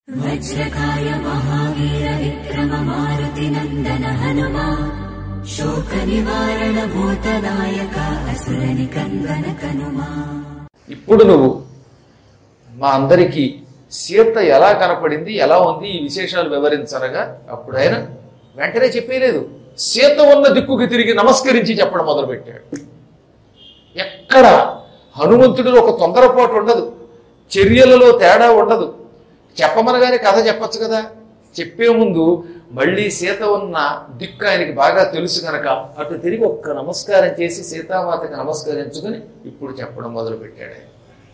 वज्रकाय महावीर विक्रम मारुतिनन्दन हनुमा शोकनिवारण भूतदायक असुरनिकन्दन कनुमा ఇప్పుడు నువ్వు మా అందరికీ సీత ఎలా కనపడింది ఎలా ఉంది ఈ విశేషాలు వివరించనగా అప్పుడు ఆయన వెంటనే చెప్పేలేదు సీత ఉన్న దిక్కుకి తిరిగి నమస్కరించి చెప్పడం మొదలుపెట్టాడు ఎక్కడ హనుమంతుడిలో ఒక తొందరపాటు ఉండదు చర్యలలో తేడా ఉండదు చెప్పమనగానే కథ చెప్పచ్చు కదా చెప్పే ముందు మళ్ళీ సీత ఉన్న దిక్కు ఆయనకి బాగా తెలుసు కనుక అటు తిరిగి ఒక్క నమస్కారం చేసి సీతామాతకి నమస్కరించుకుని ఇప్పుడు చెప్పడం మొదలుపెట్టాడు ఆయన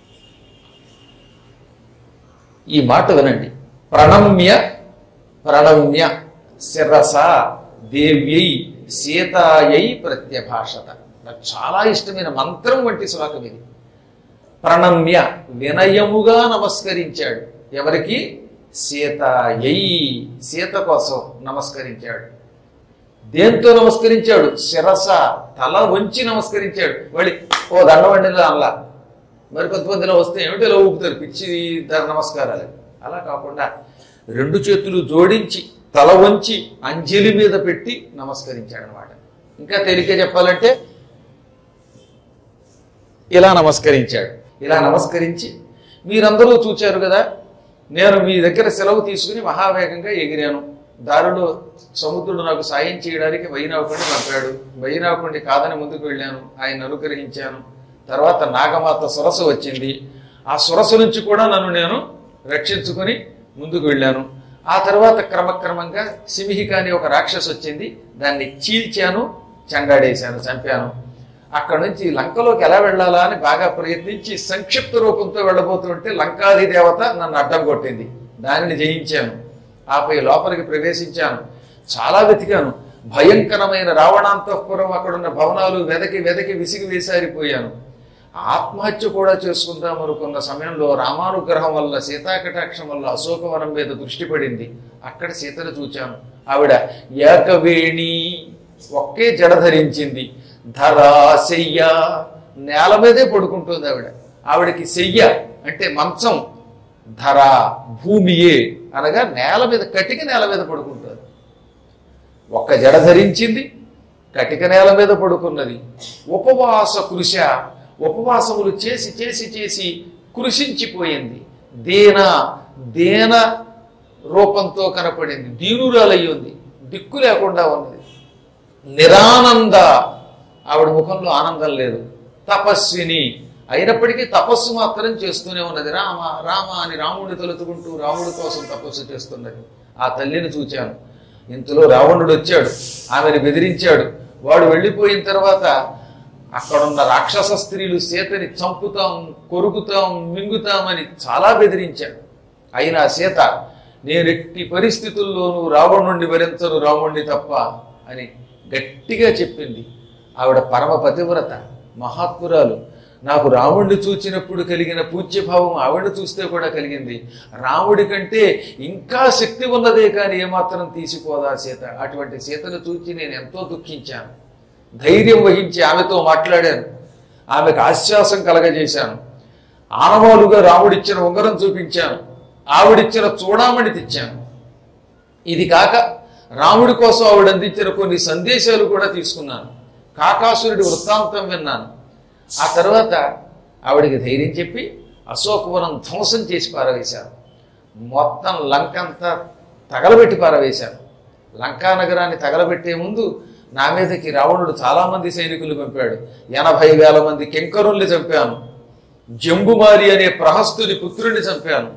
ఈ మాట వినండి ప్రణమ్య ప్రణమ్య శిరస దేవ్యై సీతాయై ప్రత్యభాషత నాకు చాలా ఇష్టమైన మంత్రం వంటి శ్లోకం ఇది ప్రణమ్య వినయముగా నమస్కరించాడు ఎవరికి సీతాయై సీత కోసం నమస్కరించాడు దేంతో నమస్కరించాడు శిరస తల వంచి నమస్కరించాడు మళ్ళీ ఓ దండవండిలో అల్లా మరి కొంతమందిలో వస్తే ఏమిటి ఇలా ఊపుతారు పిచ్చి ధర నమస్కారాలు అలా కాకుండా రెండు చేతులు జోడించి తల వంచి అంజలి మీద పెట్టి నమస్కరించాడు అనమాట ఇంకా తేలిక చెప్పాలంటే ఇలా నమస్కరించాడు ఇలా నమస్కరించి మీరందరూ చూచారు కదా నేను మీ దగ్గర సెలవు తీసుకుని మహావేగంగా ఎగిరాను దారిలో సముద్రుడు నాకు సాయం చేయడానికి వైనాకుడిని పంపాడు వైనాకుడిని కాదని ముందుకు వెళ్ళాను ఆయన అనుగ్రహించాను తర్వాత నాగమాత సురస వచ్చింది ఆ సురస నుంచి కూడా నన్ను నేను రక్షించుకొని ముందుకు వెళ్ళాను ఆ తర్వాత క్రమక్రమంగా సింహిక అనే ఒక రాక్షసు వచ్చింది దాన్ని చీల్చాను చెండాడేశాను చంపాను అక్కడ నుంచి లంకలోకి ఎలా వెళ్ళాలా అని బాగా ప్రయత్నించి సంక్షిప్త రూపంతో వెళ్ళబోతుంటే లంకాది దేవత నన్ను అడ్డం కొట్టింది దానిని జయించాను ఆపై లోపలికి ప్రవేశించాను చాలా వెతికాను భయంకరమైన రావణాంతఃపురం అక్కడున్న భవనాలు వెదకి వెదకి విసిగి వేసారిపోయాను ఆత్మహత్య కూడా చేసుకుందాం అనుకున్న సమయంలో రామానుగ్రహం వల్ల సీతాకటాక్షం వల్ల అశోకవనం మీద దృష్టి పడింది అక్కడ సీతను చూచాను ఆవిడ ఏకవేణి ఒకే జడ ధరించింది ధరా శయ్య నేల మీదే పడుకుంటుంది ఆవిడ ఆవిడకి శయ్య అంటే మంచం ధర భూమియే అనగా నేల మీద కటిక నేల మీద పడుకుంటుంది ఒక్క జడ ధరించింది కటిక నేల మీద పడుకున్నది ఉపవాస కృష ఉపవాసములు చేసి చేసి చేసి కృషించిపోయింది దీన దీన రూపంతో కనపడింది దీనురాలయ్యింది దిక్కు లేకుండా ఉన్నది నిరానంద ఆవిడ ముఖంలో ఆనందం లేదు తపస్విని అయినప్పటికీ తపస్సు మాత్రం చేస్తూనే ఉన్నది రామ రామ అని రాముడిని తలుచుకుంటూ రాముడి కోసం తపస్సు చేస్తున్నది ఆ తల్లిని చూచాను ఇంతలో రావణుడు వచ్చాడు ఆమెను బెదిరించాడు వాడు వెళ్ళిపోయిన తర్వాత అక్కడున్న రాక్షస స్త్రీలు సీతని చంపుతాం కొరుకుతాం మింగుతామని చాలా బెదిరించాడు అయినా సీత నేను ఎట్టి పరిస్థితుల్లోనూ రావణుణ్ణి భరించను రాముణ్ణి తప్ప అని గట్టిగా చెప్పింది ఆవిడ పరమ పతివ్రత మహాత్మురాలు నాకు రాముడిని చూచినప్పుడు కలిగిన పూజ్యభావం ఆవిడ చూస్తే కూడా కలిగింది రాముడి కంటే ఇంకా శక్తి ఉన్నదే కానీ ఏమాత్రం తీసిపోదా సీత అటువంటి సీతను చూచి నేను ఎంతో దుఃఖించాను ధైర్యం వహించి ఆమెతో మాట్లాడాను ఆమెకు ఆశ్వాసం కలగజేశాను ఆనవాలుగా రాముడిచ్చిన ఉంగరం చూపించాను ఆవిడిచ్చిన చూడామణి తెచ్చాను ఇది కాక రాముడి కోసం ఆవిడ అందించిన కొన్ని సందేశాలు కూడా తీసుకున్నాను కాకాసురుడి వృత్తాంతం విన్నాను ఆ తర్వాత ఆవిడికి ధైర్యం చెప్పి అశోకవనం ధ్వంసం చేసి పారవేశాను మొత్తం లంకంతా తగలబెట్టి పారవేశాను లంకా నగరాన్ని తగలబెట్టే ముందు నా మీదకి రావణుడు చాలామంది సైనికులు పంపాడు ఎనభై వేల మంది కింకరుల్ని చంపాను జంబుమారి అనే ప్రహస్తుని పుత్రుని చంపాను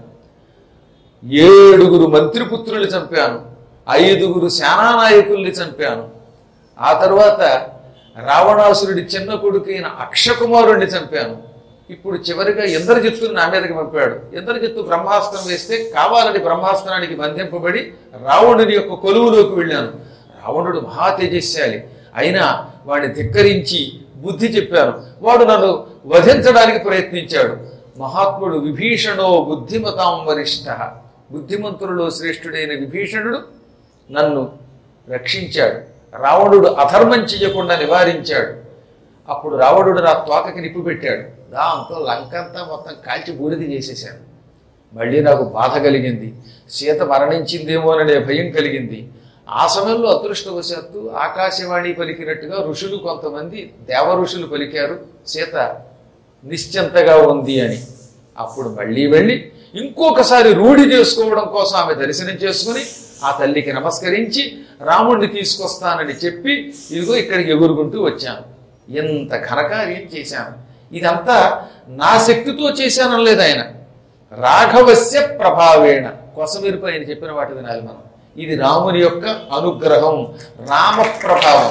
ఏడుగురు మంత్రిపుత్రుల్ని చంపాను ఐదుగురు సేనానాయకుల్ని చంపాను ఆ తరువాత రావణాసురుడి చిన్న కొడుకైన అక్షకుమారుణ్ణి చంపాను ఇప్పుడు చివరిగా ఇంద్రజిత్తుని నా మీదకి పంపాడు ఇంద్రజిత్తు బ్రహ్మాస్త్రం వేస్తే కావాలని బ్రహ్మాస్త్రానికి బంధింపబడి రావణుని యొక్క కొలువులోకి వెళ్ళాను రావణుడు మహా తేజస్శాలి అయినా వాడిని ధిక్కరించి బుద్ధి చెప్పాను వాడు నన్ను వధించడానికి ప్రయత్నించాడు మహాత్ముడు విభీషణో బుద్ధిమతాం వరిష్ఠ బుద్ధిమంతులలో శ్రేష్ఠుడైన విభీషణుడు నన్ను రక్షించాడు రావణుడు అధర్మం చెయ్యకుండా నివారించాడు అప్పుడు రావణుడు నా తోకకి నిప్పు పెట్టాడు దాంతో లంకంతా మొత్తం కాల్చి బూడిద చేసేశాను మళ్ళీ నాకు బాధ కలిగింది సీత మరణించిందేమోననే భయం కలిగింది ఆ సమయంలో అదృష్టవశాత్తు ఆకాశవాణి పలికినట్టుగా ఋషులు కొంతమంది దేవ ఋషులు పలికారు సీత నిశ్చింతగా ఉంది అని అప్పుడు మళ్ళీ వెళ్ళి ఇంకొకసారి రూఢి చేసుకోవడం కోసం ఆమె దర్శనం చేసుకుని ఆ తల్లికి నమస్కరించి రాముణ్ణి తీసుకొస్తానని చెప్పి ఇదిగో ఇక్కడికి ఎగురుకుంటూ వచ్చాను ఎంత ఘనకార్యం చేశాను ఇదంతా నా శక్తితో చేశాను లేదు ఆయన రాఘవస్య ప్రభావేణ కొసమిరుపు ఆయన చెప్పిన వాటి వినాలి మనం ఇది రాముని యొక్క అనుగ్రహం రామ ప్రభావం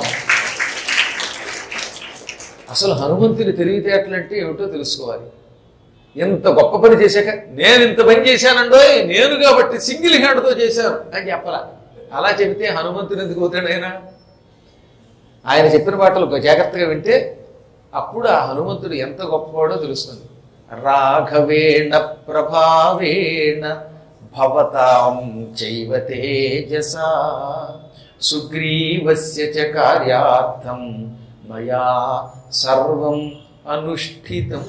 అసలు హనుమంతుని తెలివితేటలంటే ఏమిటో తెలుసుకోవాలి ఎంత గొప్ప పని చేశాక నేను ఇంత పని చేశానండో నేను కాబట్టి సింగిల్ హ్యాండ్తో చేశాను అని చెప్పాల అలా చెబితే హనుమంతుని ఎందుకు అవుతాడు ఆయన ఆయన చెప్పిన మాటలు జాగ్రత్తగా వింటే అప్పుడు ఆ హనుమంతుడు ఎంత గొప్పవాడో తెలుస్తుంది రాఘవేణ ప్రభావేణ భవతాం చైవ తేజస సుగ్రీవస్య చ కార్యార్థం మయా సర్వం అనుష్ఠితం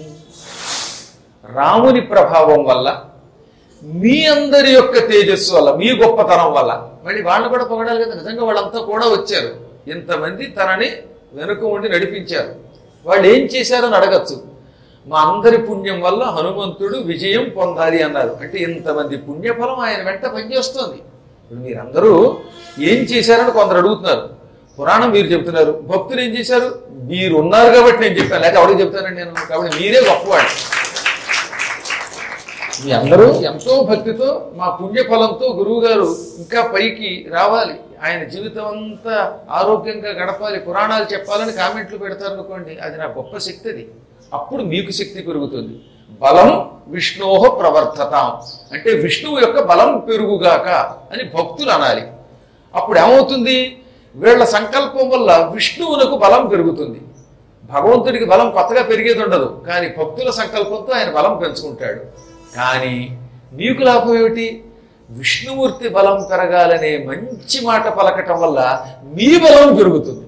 రాముని ప్రభావం వల్ల మీ అందరి యొక్క తేజస్సు వల్ల మీ గొప్పతనం వల్ల మళ్ళీ వాళ్ళు కూడా పొగడాలి కదా నిజంగా వాళ్ళంతా కూడా వచ్చారు ఇంతమంది తనని వెనుక ఉండి నడిపించారు వాళ్ళు ఏం చేశారని అడగచ్చు మా అందరి పుణ్యం వల్ల హనుమంతుడు విజయం పొందాలి అన్నారు అంటే ఇంతమంది పుణ్యఫలం ఆయన వెంట పనిచేస్తోంది ఇప్పుడు మీరందరూ ఏం చేశారని కొందరు అడుగుతున్నారు పురాణం మీరు చెప్తున్నారు భక్తులు ఏం చేశారు మీరు ఉన్నారు కాబట్టి నేను చెప్పాను లేకపోతే ఎవరికి చెప్తానండి నేను కాబట్టి మీరే గొప్పవాడు మీ అందరూ ఎంతో భక్తితో మా పుణ్యఫలంతో గురువు గారు ఇంకా పైకి రావాలి ఆయన జీవితం అంతా ఆరోగ్యంగా గడపాలి పురాణాలు చెప్పాలని కామెంట్లు పెడతారు అనుకోండి అది నా గొప్ప శక్తి అది అప్పుడు మీకు శక్తి పెరుగుతుంది బలం విష్ణోహ ప్రవర్తతాం అంటే విష్ణువు యొక్క బలం పెరుగుగాక అని భక్తులు అనాలి అప్పుడు ఏమవుతుంది వీళ్ళ సంకల్పం వల్ల విష్ణువునకు బలం పెరుగుతుంది భగవంతుడికి బలం కొత్తగా పెరిగేది ఉండదు కానీ భక్తుల సంకల్పంతో ఆయన బలం పెంచుకుంటాడు కానీ మీకు లాభం ఏమిటి విష్ణుమూర్తి బలం పెరగాలనే మంచి మాట పలకటం వల్ల మీ బలం పెరుగుతుంది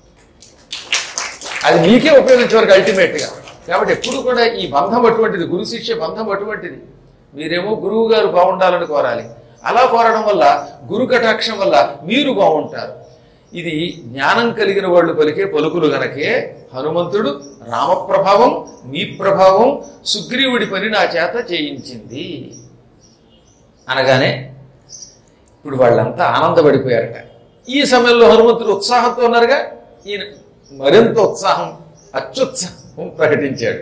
అది మీకే ఉపయోగించేవారికి అల్టిమేట్గా కాబట్టి ఎప్పుడు కూడా ఈ బంధం అటువంటిది గురు శిష్య బంధం అటువంటిది మీరేమో గురువు గారు బాగుండాలని కోరాలి అలా కోరడం వల్ల గురు కటాక్షం వల్ల మీరు బాగుంటారు ఇది జ్ఞానం కలిగిన వాళ్ళు పలికే పలుకులు గనకే హనుమంతుడు రామ ప్రభావం మీ ప్రభావం సుగ్రీవుడి పని నా చేత చేయించింది అనగానే ఇప్పుడు వాళ్ళంతా ఆనందపడిపోయారట ఈ సమయంలో హనుమంతుడు ఉత్సాహంతో ఉన్నారుగా ఈయన మరింత ఉత్సాహం అత్యుత్సాహం ప్రకటించాడు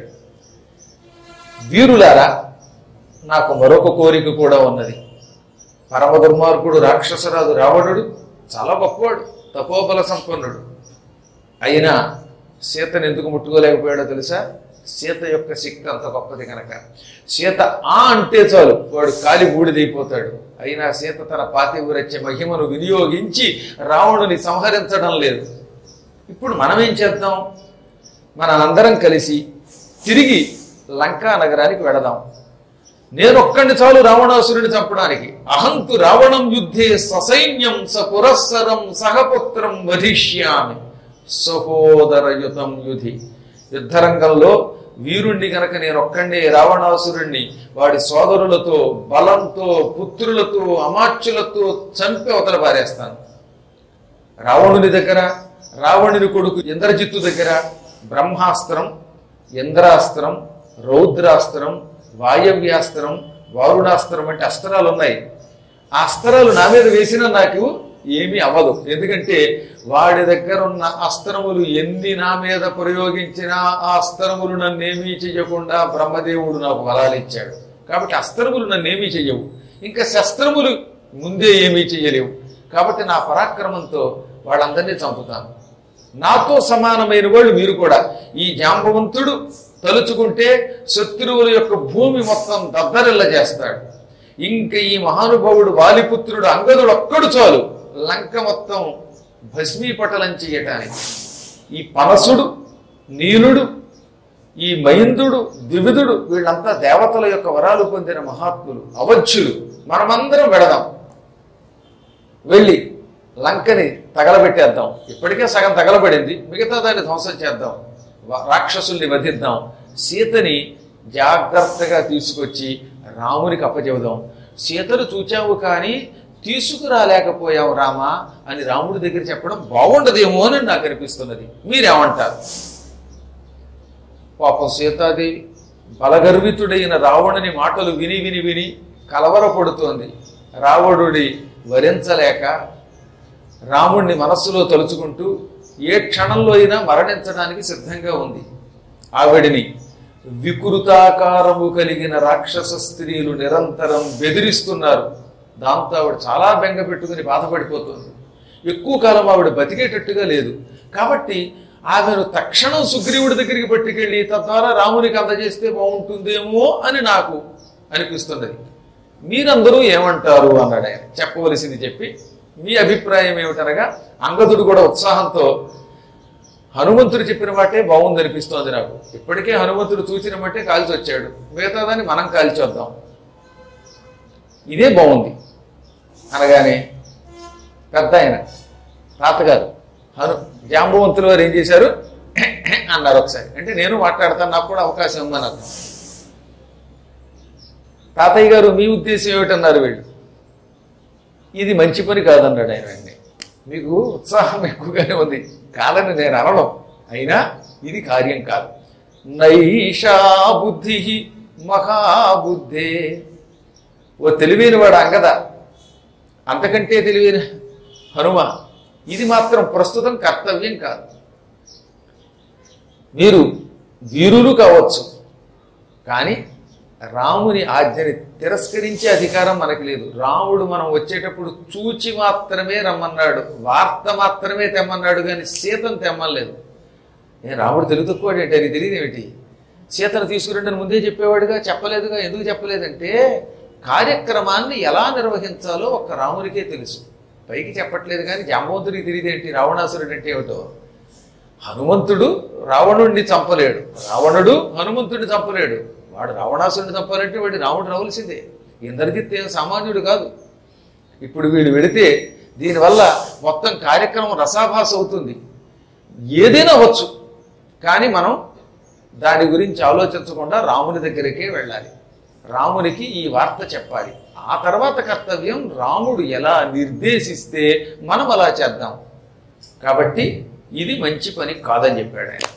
వీరులారా నాకు మరొక కోరిక కూడా ఉన్నది పరమ దుర్మార్గుడు రాక్షసరాజు రావణుడు చాలా గొప్పవాడు తపోబల సంపన్నుడు అయినా సీతను ఎందుకు ముట్టుకోలేకపోయాడో తెలుసా సీత యొక్క శక్తి అంత గొప్పది కనుక సీత ఆ అంటే చాలు వాడు కాలి బూడిదైపోతాడు అయినా సీత తన పాతివ్రత్య మహిమను వినియోగించి రావణుని సంహరించడం లేదు ఇప్పుడు మనం ఏం చేద్దాం మనందరం కలిసి తిరిగి లంకా నగరానికి వెడదాం నేను ఒక్కడిని చాలు రావణాసురుని చంపడానికి అహంతు రావణం యుద్ధే ససైన్యం స పురస్సరం సహపుత్రం వధిష్యామి సహోదరయుతం యుధి యుద్ధరంగంలో వీరుణ్ణి గనక నేను ఒక్కడే రావణాసురుణ్ణి వాడి సోదరులతో బలంతో పుత్రులతో అమాత్యులతో చంపి అవతల పారేస్తాను రావణుని దగ్గర రావణుని కొడుకు ఇంద్రజిత్తు దగ్గర బ్రహ్మాస్త్రం ఇంద్రాస్త్రం రౌద్రాస్త్రం వాయవ్యాస్త్రం వారుణాస్త్రం వంటి అస్త్రాలు ఉన్నాయి ఆ అస్త్రాలు నా మీద వేసినా నాకు ఏమీ అవ్వదు ఎందుకంటే వాడి దగ్గర ఉన్న అస్త్రములు ఎన్ని నా మీద ప్రయోగించినా ఆ అస్త్రములు నన్నేమీ చెయ్యకుండా బ్రహ్మదేవుడు నాకు బలాలు ఇచ్చాడు కాబట్టి అస్త్రములు నన్నేమీ చెయ్యవు ఇంకా శస్త్రములు ముందే ఏమీ చెయ్యలేవు కాబట్టి నా పరాక్రమంతో వాళ్ళందరినీ చంపుతాను నాతో సమానమైన వాళ్ళు మీరు కూడా ఈ జాంబవంతుడు తలుచుకుంటే శత్రువుల యొక్క భూమి మొత్తం దద్దరిల్ల చేస్తాడు ఇంకా ఈ మహానుభావుడు వాలిపుత్రుడు అంగదుడు ఒక్కడు చాలు లంక మొత్తం భస్మీపటలం చేయటానికి ఈ పనసుడు నీలుడు ఈ మహిందుడు ద్వివిధుడు వీళ్ళంతా దేవతల యొక్క వరాలు పొందిన మహాత్ములు అవధ్యులు మనమందరం వెడదాం వెళ్ళి లంకని తగలబెట్టేద్దాం ఇప్పటికే సగం తగలబడింది మిగతా దాన్ని ధ్వంసం చేద్దాం వ- రాక్షసుల్ని వధిద్దాం సీతని జాగ్రత్తగా తీసుకొచ్చి రామునికి అప్పచెబుదాం సీతను చూచావు కానీ తీసుకురాలేకపోయావు రామా అని రాముడి దగ్గర చెప్పడం బాగుండదేమో అని నాకు అనిపిస్తున్నది మీరేమంటారు పాపం సీతాదేవి బలగర్వితుడైన రావణుని మాటలు విని విని విని కలవరపడుతోంది రావణుడి వరించలేక రాముణ్ణి మనస్సులో తలుచుకుంటూ ఏ క్షణంలో అయినా మరణించడానికి సిద్ధంగా ఉంది ఆవిడిని వికృతాకారము కలిగిన రాక్షస స్త్రీలు నిరంతరం బెదిరిస్తున్నారు దాంతో ఆవిడ చాలా బెంగ పెట్టుకుని బాధపడిపోతుంది ఎక్కువ కాలం ఆవిడ బతికేటట్టుగా లేదు కాబట్టి ఆమెను తక్షణం సుగ్రీవుడి దగ్గరికి పట్టుకెళ్ళి తద్వారా రామునికి అందజేస్తే బాగుంటుందేమో అని నాకు అనిపిస్తున్నది మీరందరూ ఏమంటారు అన్నాడు ఆయన చెప్పవలసింది చెప్పి మీ అభిప్రాయం ఏమిటనగా అంగదుడు కూడా ఉత్సాహంతో హనుమంతుడు చెప్పిన మాటే బాగుంది అనిపిస్తోంది నాకు ఇప్పటికే హనుమంతుడు చూసిన మట్టే కాల్చి వచ్చాడు మిగతా దాన్ని మనం కాల్చి వద్దాం ఇదే బాగుంది అనగానే పెద్ద ఆయన తాతగారు హను జాంబవంతులు వారు ఏం చేశారు అన్నారు ఒకసారి అంటే నేను మాట్లాడతాను నాకు కూడా అవకాశం ఉందని అర్థం తాతయ్య గారు మీ ఉద్దేశం ఏమిటన్నారు వీళ్ళు ఇది మంచి పని కాదన్నాడు ఆయన వెంటనే మీకు ఉత్సాహం ఎక్కువగానే ఉంది కాదని నేను అనడం అయినా ఇది కార్యం కాదు నైషా బుద్ధి మహాబుద్ధే ఓ తెలివైన వాడు అంగద అంతకంటే తెలివైన హనుమ ఇది మాత్రం ప్రస్తుతం కర్తవ్యం కాదు మీరు వీరులు కావచ్చు కానీ రాముని ఆజ్ఞని తిరస్కరించే అధికారం మనకి లేదు రాముడు మనం వచ్చేటప్పుడు చూచి మాత్రమే రమ్మన్నాడు వార్త మాత్రమే తెమ్మన్నాడు కానీ సీతను తెమ్మలేదు ఏ రాముడు తెలుగు తక్కువాడు ఏంటి అని తెలియదు ఏమిటి సీతను తీసుకురండి అని ముందే చెప్పేవాడుగా చెప్పలేదుగా ఎందుకు చెప్పలేదంటే కార్యక్రమాన్ని ఎలా నిర్వహించాలో ఒక్క రామునికే తెలుసు పైకి చెప్పట్లేదు కానీ జాంబవంతుడికి తెలియదేంటి రావణాసురుడు అంటే ఏమిటో హనుమంతుడు రావణుడిని చంపలేడు రావణుడు హనుమంతుడిని చంపలేడు వాడు రావణాసురుడిని చంపాలంటే వాడి రాముడు రావలసిందే ఇంద్రజిత్ ఏం సామాన్యుడు కాదు ఇప్పుడు వీడు వెడితే దీనివల్ల మొత్తం కార్యక్రమం రసాభాస అవుతుంది ఏదైనా అవ్వచ్చు కానీ మనం దాని గురించి ఆలోచించకుండా రాముని దగ్గరికే వెళ్ళాలి రామునికి ఈ వార్త చెప్పాలి ఆ తర్వాత కర్తవ్యం రాముడు ఎలా నిర్దేశిస్తే మనం అలా చేద్దాం కాబట్టి ఇది మంచి పని కాదని చెప్పాడు ఆయన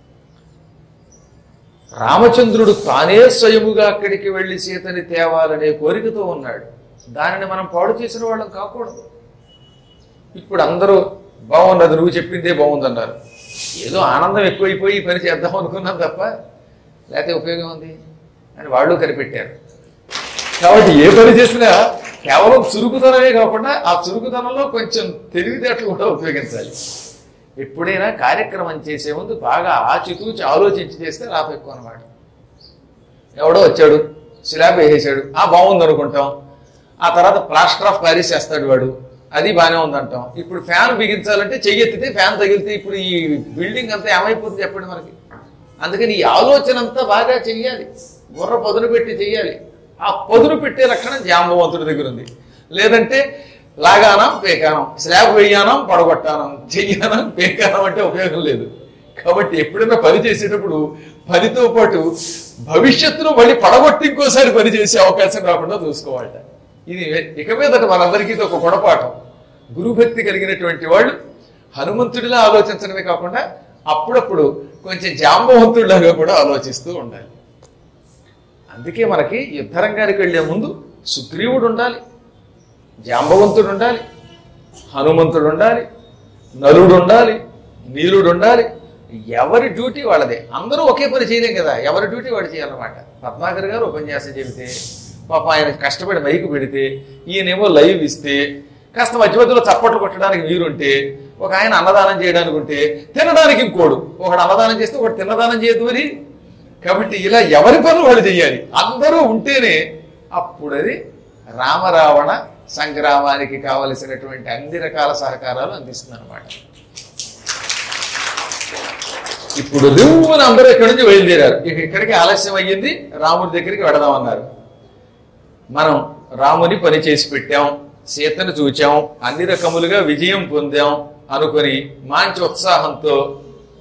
రామచంద్రుడు తానే స్వయముగా అక్కడికి వెళ్ళి సీతని తేవాలనే కోరికతో ఉన్నాడు దానిని మనం పాడు చేసిన వాళ్ళం కాకూడదు ఇప్పుడు అందరూ బాగున్నది నువ్వు చెప్పిందే బాగుందన్నారు ఏదో ఆనందం ఎక్కువైపోయి ఈ పని చేద్దాం అనుకున్నాం తప్ప లేకపోతే ఉపయోగం ఉంది అని వాళ్ళు కనిపెట్టారు కాబట్టి ఏ పని చేసినా కేవలం చురుకుతనమే కాకుండా ఆ చురుకుతనంలో కొంచెం తెలివితేటలు కూడా ఉపయోగించాలి ఎప్పుడైనా కార్యక్రమం చేసే ముందు బాగా ఆచితూచి ఆలోచించి చేస్తే లాభం ఎక్కువ అనమాట ఎవడో వచ్చాడు స్లాబ్ వేసేసాడు ఆ బాగుంది అనుకుంటాం ఆ తర్వాత ప్లాస్టర్ ఆఫ్ ప్యారిస్ చేస్తాడు వాడు అది బాగానే ఉందంటాం ఇప్పుడు ఫ్యాన్ బిగించాలంటే చెయ్యెత్తితే ఫ్యాన్ తగిలితే ఇప్పుడు ఈ బిల్డింగ్ అంతా ఏమైపోతుంది చెప్పండి మనకి అందుకని ఈ ఆలోచన అంతా బాగా చెయ్యాలి గుర్ర పదును పెట్టి చెయ్యాలి ఆ పదును పెట్టే లక్షణం జాంబవంతుడి దగ్గర ఉంది లేదంటే లాగానం పేకానం స్లాబ్ వేయానం పడగొట్టానం చెయ్యానం పేకానం అంటే ఉపయోగం లేదు కాబట్టి ఎప్పుడైనా పని చేసేటప్పుడు పనితో పాటు భవిష్యత్తులో మళ్ళీ పడగొట్టి ఇంకోసారి పని చేసే అవకాశం రాకుండా చూసుకోవాలట ఇది ఇక మీదట మనందరికీ ఇది ఒక గుణపాఠం గురుభక్తి కలిగినటువంటి వాళ్ళు హనుమంతుడిలా ఆలోచించడమే కాకుండా అప్పుడప్పుడు కొంచెం జాంబవంతుడిలాగా కూడా ఆలోచిస్తూ ఉండాలి అందుకే మనకి యుద్ధరంగానికి వెళ్లే ముందు సుగ్రీవుడు ఉండాలి జాంబవంతుడు ఉండాలి హనుమంతుడు ఉండాలి నలుడు ఉండాలి నీలుడు ఉండాలి ఎవరి డ్యూటీ వాళ్ళదే అందరూ ఒకే పని చేయలేం కదా ఎవరి డ్యూటీ వాడు చేయాలన్నమాట పద్మాకర్ గారు ఉపన్యాసం చెబితే పాప ఆయన కష్టపడి మైకు పెడితే ఈయనేమో లైవ్ ఇస్తే కాస్త మధ్య మధ్యలో చప్పట్లు కొట్టడానికి మీరుంటే ఒక ఆయన అన్నదానం చేయడానికి ఉంటే తినడానికి ఇంకోడు ఒకడు అన్నదానం చేస్తే ఒకటి తిన్నదానం చేయదు మరి కాబట్టి ఇలా ఎవరి పనులు వాళ్ళు చేయాలి అందరూ ఉంటేనే అప్పుడు అది రామరావణ సంగ్రామానికి కావలసినటువంటి అన్ని రకాల సహకారాలు అందిస్తుంది అనమాట ఇప్పుడు దివ్వున అందరూ ఇక్కడి నుంచి బయలుదేరారు ఇక ఇక్కడికి ఆలస్యం అయ్యింది రాముడి దగ్గరికి వెడదామన్నారు మనం రాముని పని చేసి పెట్టాం సీతను చూచాం అన్ని రకములుగా విజయం పొందాం అనుకొని మంచి ఉత్సాహంతో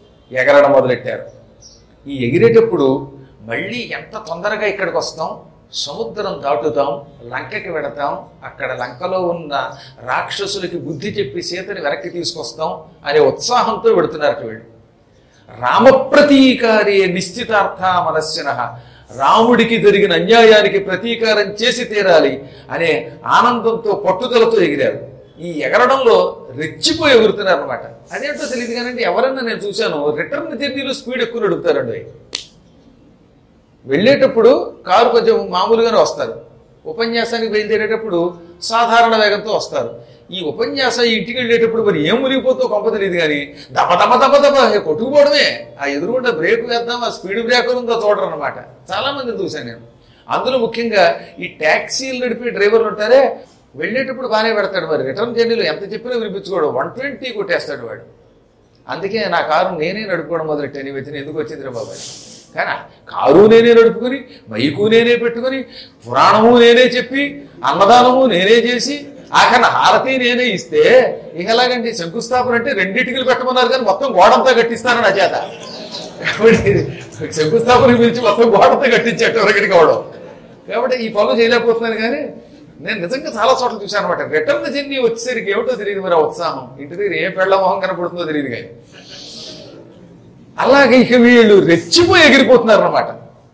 ఎగరడం మొదలెట్టారు ఈ ఎగిరేటప్పుడు మళ్ళీ ఎంత తొందరగా ఇక్కడికి వస్తాం సముద్రం దాటుతాం లంకకి వెడతాం అక్కడ లంకలో ఉన్న రాక్షసులకి బుద్ధి చెప్పి సీతని వెనక్కి తీసుకొస్తాం అనే ఉత్సాహంతో పెడుతున్నారు వీళ్ళు రామప్రతీకారే నిశ్చితార్థ మనస్సున రాముడికి జరిగిన అన్యాయానికి ప్రతీకారం చేసి తీరాలి అనే ఆనందంతో పట్టుదలతో ఎగిరారు ఈ ఎగరడంలో రెచ్చిపోయి ఎగురుతున్నారు అనమాట అదేంటో తెలియదు కానండి ఎవరన్నా నేను చూశాను రిటర్న్ జర్నీలో స్పీడ్ ఎక్కువ నడుపుతారండి వెళ్ళేటప్పుడు కారు కొంచెం మామూలుగానే వస్తారు ఉపన్యాసానికి బయలుదేరేటప్పుడు సాధారణ వేగంతో వస్తారు ఈ ఉపన్యాసం ఇంటికి వెళ్ళేటప్పుడు మరి ఏం మునిగిపోతుందో కొంప తెలియదు కానీ దప దప దప దప కొట్టుకుపోవడమే ఆ ఎదురుగుండా బ్రేక్ వేద్దాం ఆ స్పీడ్ బ్రేకర్ ఉందో చూడరు అనమాట చాలా మంది చూశాను నేను అందులో ముఖ్యంగా ఈ ట్యాక్సీలు నడిపే డ్రైవర్లు ఉంటారే వెళ్ళేటప్పుడు బాగానే పెడతాడు మరి రిటర్న్ జర్నీలో ఎంత చెప్పినా వినిపించుకోడు వన్ ట్వంటీ కొట్టేస్తాడు వాడు అందుకే నా కారు నేనే నడుపుకోవడం మొదలెట్టాను ఈ వచ్చిన ఎందుకు వచ్చింది రా బాబాయ్ కానీ కారు నేనే నడుపుకొని మైకు నేనే పెట్టుకొని పురాణము నేనే చెప్పి అన్నదానము నేనే చేసి ఆఖరి హారతి నేనే ఇస్తే ఇక ఎలాగండి శంకుస్థాపన అంటే రెండింటికి పెట్టమన్నారు కానీ మొత్తం గోడంతా కట్టిస్తాను నా చేత కాబట్టి శంకుస్థాపన పిలిచి మొత్తం గోడంతా కట్టించేట్టు ఒకరికి అవడం కాబట్టి ఈ పనులు చేయలేకపోతున్నాను కానీ నేను నిజంగా చాలా చోట్ల చూశాను అనమాట రిటర్న్ జర్నీ వచ్చేసరికి ఏమిటో తెలియదు మరి ఆ ఉత్సాహం ఇంటి దగ్గర ఏ పెళ్ళ మొహం కనపడుతుందో తెలియదు కానీ అలాగే ఇక వీళ్ళు రెచ్చిపోయి ఎగిరిపోతున్నారు అనమాట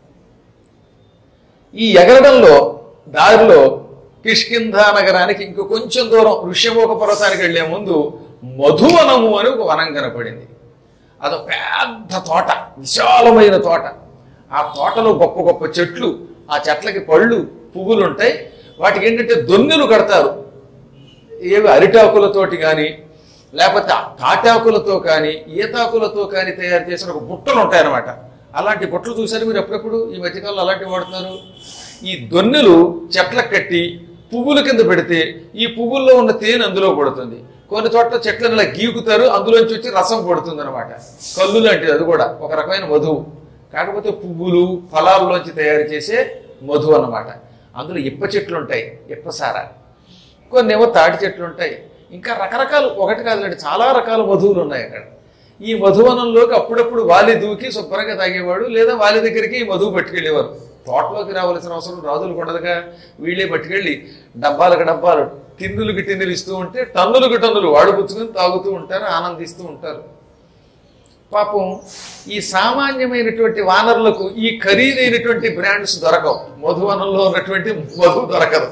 ఈ ఎగరడంలో దారిలో కిష్కింధ నగరానికి ఇంకో కొంచెం దూరం ఋష్యమోక పర్వతానికి వెళ్లే ముందు మధువనము అని ఒక వనం కనపడింది అదొక పెద్ద తోట విశాలమైన తోట ఆ తోటలో గొప్ప గొప్ప చెట్లు ఆ చెట్లకి పళ్ళు పువ్వులు ఉంటాయి వాటికి ఏంటంటే దొన్నెలు కడతారు ఏవి అరిటాకులతోటి కానీ లేకపోతే తాటాకులతో కానీ ఈతాకులతో కానీ తయారు చేసిన ఒక బుట్టలు ఉంటాయన్నమాట అలాంటి బుట్టలు చూసారు మీరు ఎప్పుడెప్పుడు ఈ మధ్యకాలంలో అలాంటివి వాడుతున్నారు ఈ దొన్నెలు చెట్లకు కట్టి పువ్వుల కింద పెడితే ఈ పువ్వుల్లో ఉన్న తేనె అందులో పడుతుంది కొన్ని చోట్ల చెట్లను ఇలా గీకుతారు అందులోంచి వచ్చి రసం పడుతుంది అనమాట కళ్ళు లాంటిది అది కూడా ఒక రకమైన మధువు కాకపోతే పువ్వులు ఫలాల్లోంచి తయారు చేసే మధు అన్నమాట అందులో ఇప్ప చెట్లు ఉంటాయి ఇప్పసార కొన్ని ఏమో తాటి చెట్లు ఉంటాయి ఇంకా రకరకాలు ఒకటి కాదులేండి చాలా రకాల మధువులు ఉన్నాయి అక్కడ ఈ మధువనంలోకి అప్పుడప్పుడు వాలి దూకి శుభ్రంగా తాగేవాడు లేదా వాలి దగ్గరికి ఈ మధువు పట్టుకెళ్ళేవారు తోటలోకి రావాల్సిన అవసరం రాజులకు ఉండదుగా వీళ్ళే పట్టుకెళ్ళి డబ్బాలకు డబ్బాలు టిన్నులకి టిన్నులు ఇస్తూ ఉంటే టన్నులకు టన్నులు వాడు పుచ్చుకొని తాగుతూ ఉంటారు ఆనందిస్తూ ఉంటారు పాపం ఈ సామాన్యమైనటువంటి వానరులకు ఈ ఖరీదైనటువంటి బ్రాండ్స్ దొరకవు మధువనంలో ఉన్నటువంటి మధు దొరకదు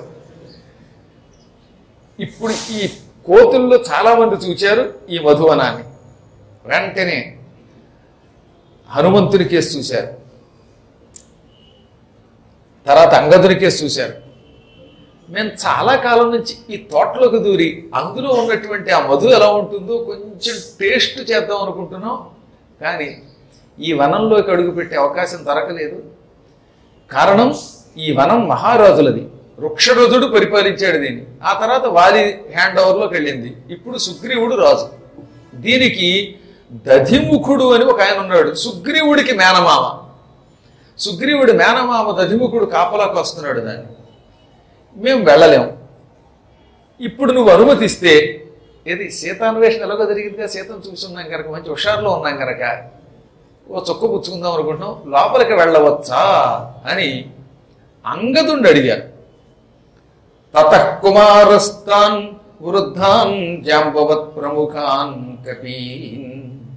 ఇప్పుడు ఈ కోతుల్లో చాలా మంది చూచారు ఈ మధువనాన్ని వెంటనే హనుమంతుని కేసు చూశారు తర్వాత అంగదుని కేసు చూశారు మేము చాలా కాలం నుంచి ఈ తోటలోకి దూరి అందులో ఉన్నటువంటి ఆ మధు ఎలా ఉంటుందో కొంచెం టేస్ట్ చేద్దాం అనుకుంటున్నాం కానీ ఈ వనంలోకి అడుగుపెట్టే అవకాశం దొరకలేదు కారణం ఈ వనం మహారాజులది వృక్షరథుడు పరిపాలించాడు దీన్ని ఆ తర్వాత వాలి హ్యాండ్ ఓవర్లోకి వెళ్ళింది ఇప్పుడు సుగ్రీవుడు రాజు దీనికి దధిముఖుడు అని ఒక ఆయన ఉన్నాడు సుగ్రీవుడికి మేనమామ సుగ్రీవుడి మేనమామ దధిముఖుడు కాపలాకు వస్తున్నాడు దాన్ని మేము వెళ్ళలేము ఇప్పుడు నువ్వు అనుమతిస్తే ఇది సీతాన్వేషణ ఎలాగో జరిగిందిగా సీతను చూస్తున్నాం కనుక మంచి హుషారులో ఉన్నాం కనుక ఓ చొక్క పుచ్చుకుందాం అనుకుంటున్నాం లోపలికి వెళ్ళవచ్చా అని అంగదుండి అడిగారు తతకుమారస్తాన్ వృద్ధాన్ జాంబవత్ ప్రముఖాన్ కపీన్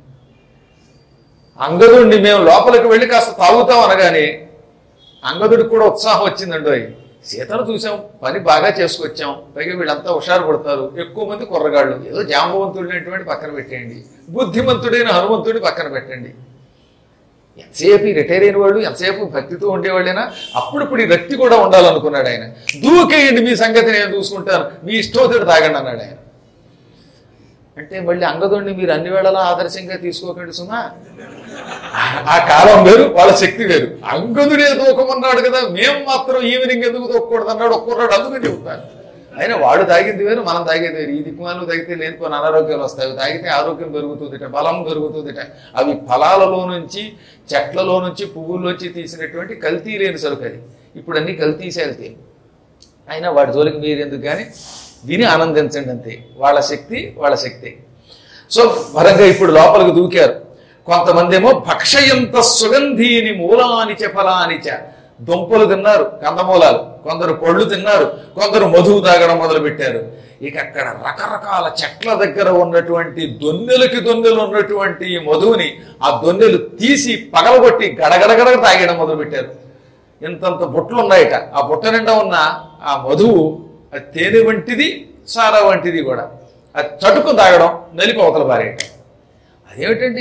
అంగదుడిని మేము లోపలికి వెళ్ళి కాస్త తాగుతాం అనగానే అంగదుడికి కూడా ఉత్సాహం వచ్చిందండి సీతను చూసాం పని బాగా చేసుకొచ్చాం పైగా వీళ్ళంతా హుషారు పడతారు ఎక్కువ మంది కుర్రగాళ్ళు ఏదో జాంబవంతుడైనటువంటి పక్కన పెట్టేయండి బుద్ధిమంతుడైన హనుమంతుడి పక్కన పెట్టండి ఎంతసేపు ఈ రిటైర్ అయిన వాళ్ళు ఎంతసేపు భక్తితో ఉండేవాళ్ళైనా అప్పుడప్పుడు ఈ రక్తి కూడా ఉండాలనుకున్నాడు ఆయన దూకేయండి మీ సంగతి నేను చూసుకుంటాను మీ ఇష్టోతుడు తాగండి అన్నాడు ఆయన అంటే మళ్ళీ అంగదుడిని మీరు అన్ని వేళలా ఆదర్శంగా తీసుకోకండి సుమా ఆ కాలం వేరు వాళ్ళ శక్తి వేరు అంగదుడే తూకమన్నాడు కదా మేము మాత్రం ఈవినింగ్ ఎందుకు తోకూడదు అన్నాడు ఒక్కరాడు అందుకని చెబుతాను అయినా వాడు తాగింది వేరు మనం తాగేది వేరు ఈ దిక్కుమాలు తాగితే లేనిపోయిన అనారోగ్యాలు వస్తాయి అవి తాగితే ఆరోగ్యం పెరుగుతుందిట బలం పెరుగుతుందిట అవి ఫలాలలో నుంచి చెట్లలో నుంచి పువ్వుల్లోంచి తీసినటువంటి కల్తీ లేని సరుకు అది ఇప్పుడు అన్ని కల్తీసే వెళ్తాయి అయినా వాడి జోలికి మీరు ఎందుకు కానీ విని ఆనందించండి అంతే వాళ్ళ శక్తి వాళ్ళ శక్తి సో పరంగా ఇప్పుడు లోపలికి దూకారు కొంతమంది ఏమో భక్షయంత సుగంధీని మూలానిచ ఫలానిచ దుంపలు తిన్నారు కందమూలాలు కొందరు పళ్ళు తిన్నారు కొందరు మధువు తాగడం మొదలు పెట్టారు ఇక అక్కడ రకరకాల చెట్ల దగ్గర ఉన్నటువంటి దొన్నెలకి దొన్నెలు ఉన్నటువంటి ఈ మధువుని ఆ దొన్నెలు తీసి పగలగొట్టి గడగడగడ తాగడం మొదలు పెట్టారు ఇంతంత బుట్టలు ఉన్నాయట ఆ బుట్ట నిండా ఉన్న ఆ మధువు అది తేనె వంటిది సారా వంటిది కూడా అది చటుకు తాగడం నలిపి అవతల పారేయటం అదేమిటండి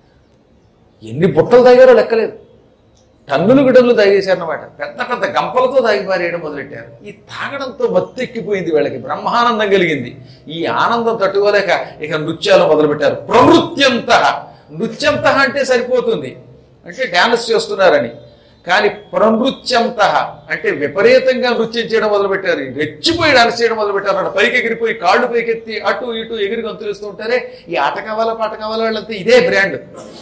ఎన్ని బుట్టలు తాగారో లెక్కలేదు టన్నులు గిడలు తాగేశారన్నమాట పెద్ద పెద్ద గంపలతో తాగి పారేయడం మొదలెట్టారు ఈ తాగడంతో మత్తెక్కిపోయింది వీళ్ళకి బ్రహ్మానందం కలిగింది ఈ ఆనందం తట్టుకోలేక ఇక నృత్యాలు మొదలుపెట్టారు ప్రనృత్యంత నృత్యంత అంటే సరిపోతుంది అంటే డ్యాన్స్ చేస్తున్నారని కానీ ప్రనృత్యంత అంటే విపరీతంగా నృత్యం చేయడం మొదలుపెట్టారు రెచ్చిపోయి డాన్స్ చేయడం మొదలుపెట్టారు అక్కడ పైకి ఎగిరిపోయి కాళ్ళు పైకెత్తి అటు ఇటు ఎగిరి గంతులేస్తూ ఉంటారే ఈ ఆట కావాలా పాట కావాలా వాళ్ళంతా ఇదే బ్రాండ్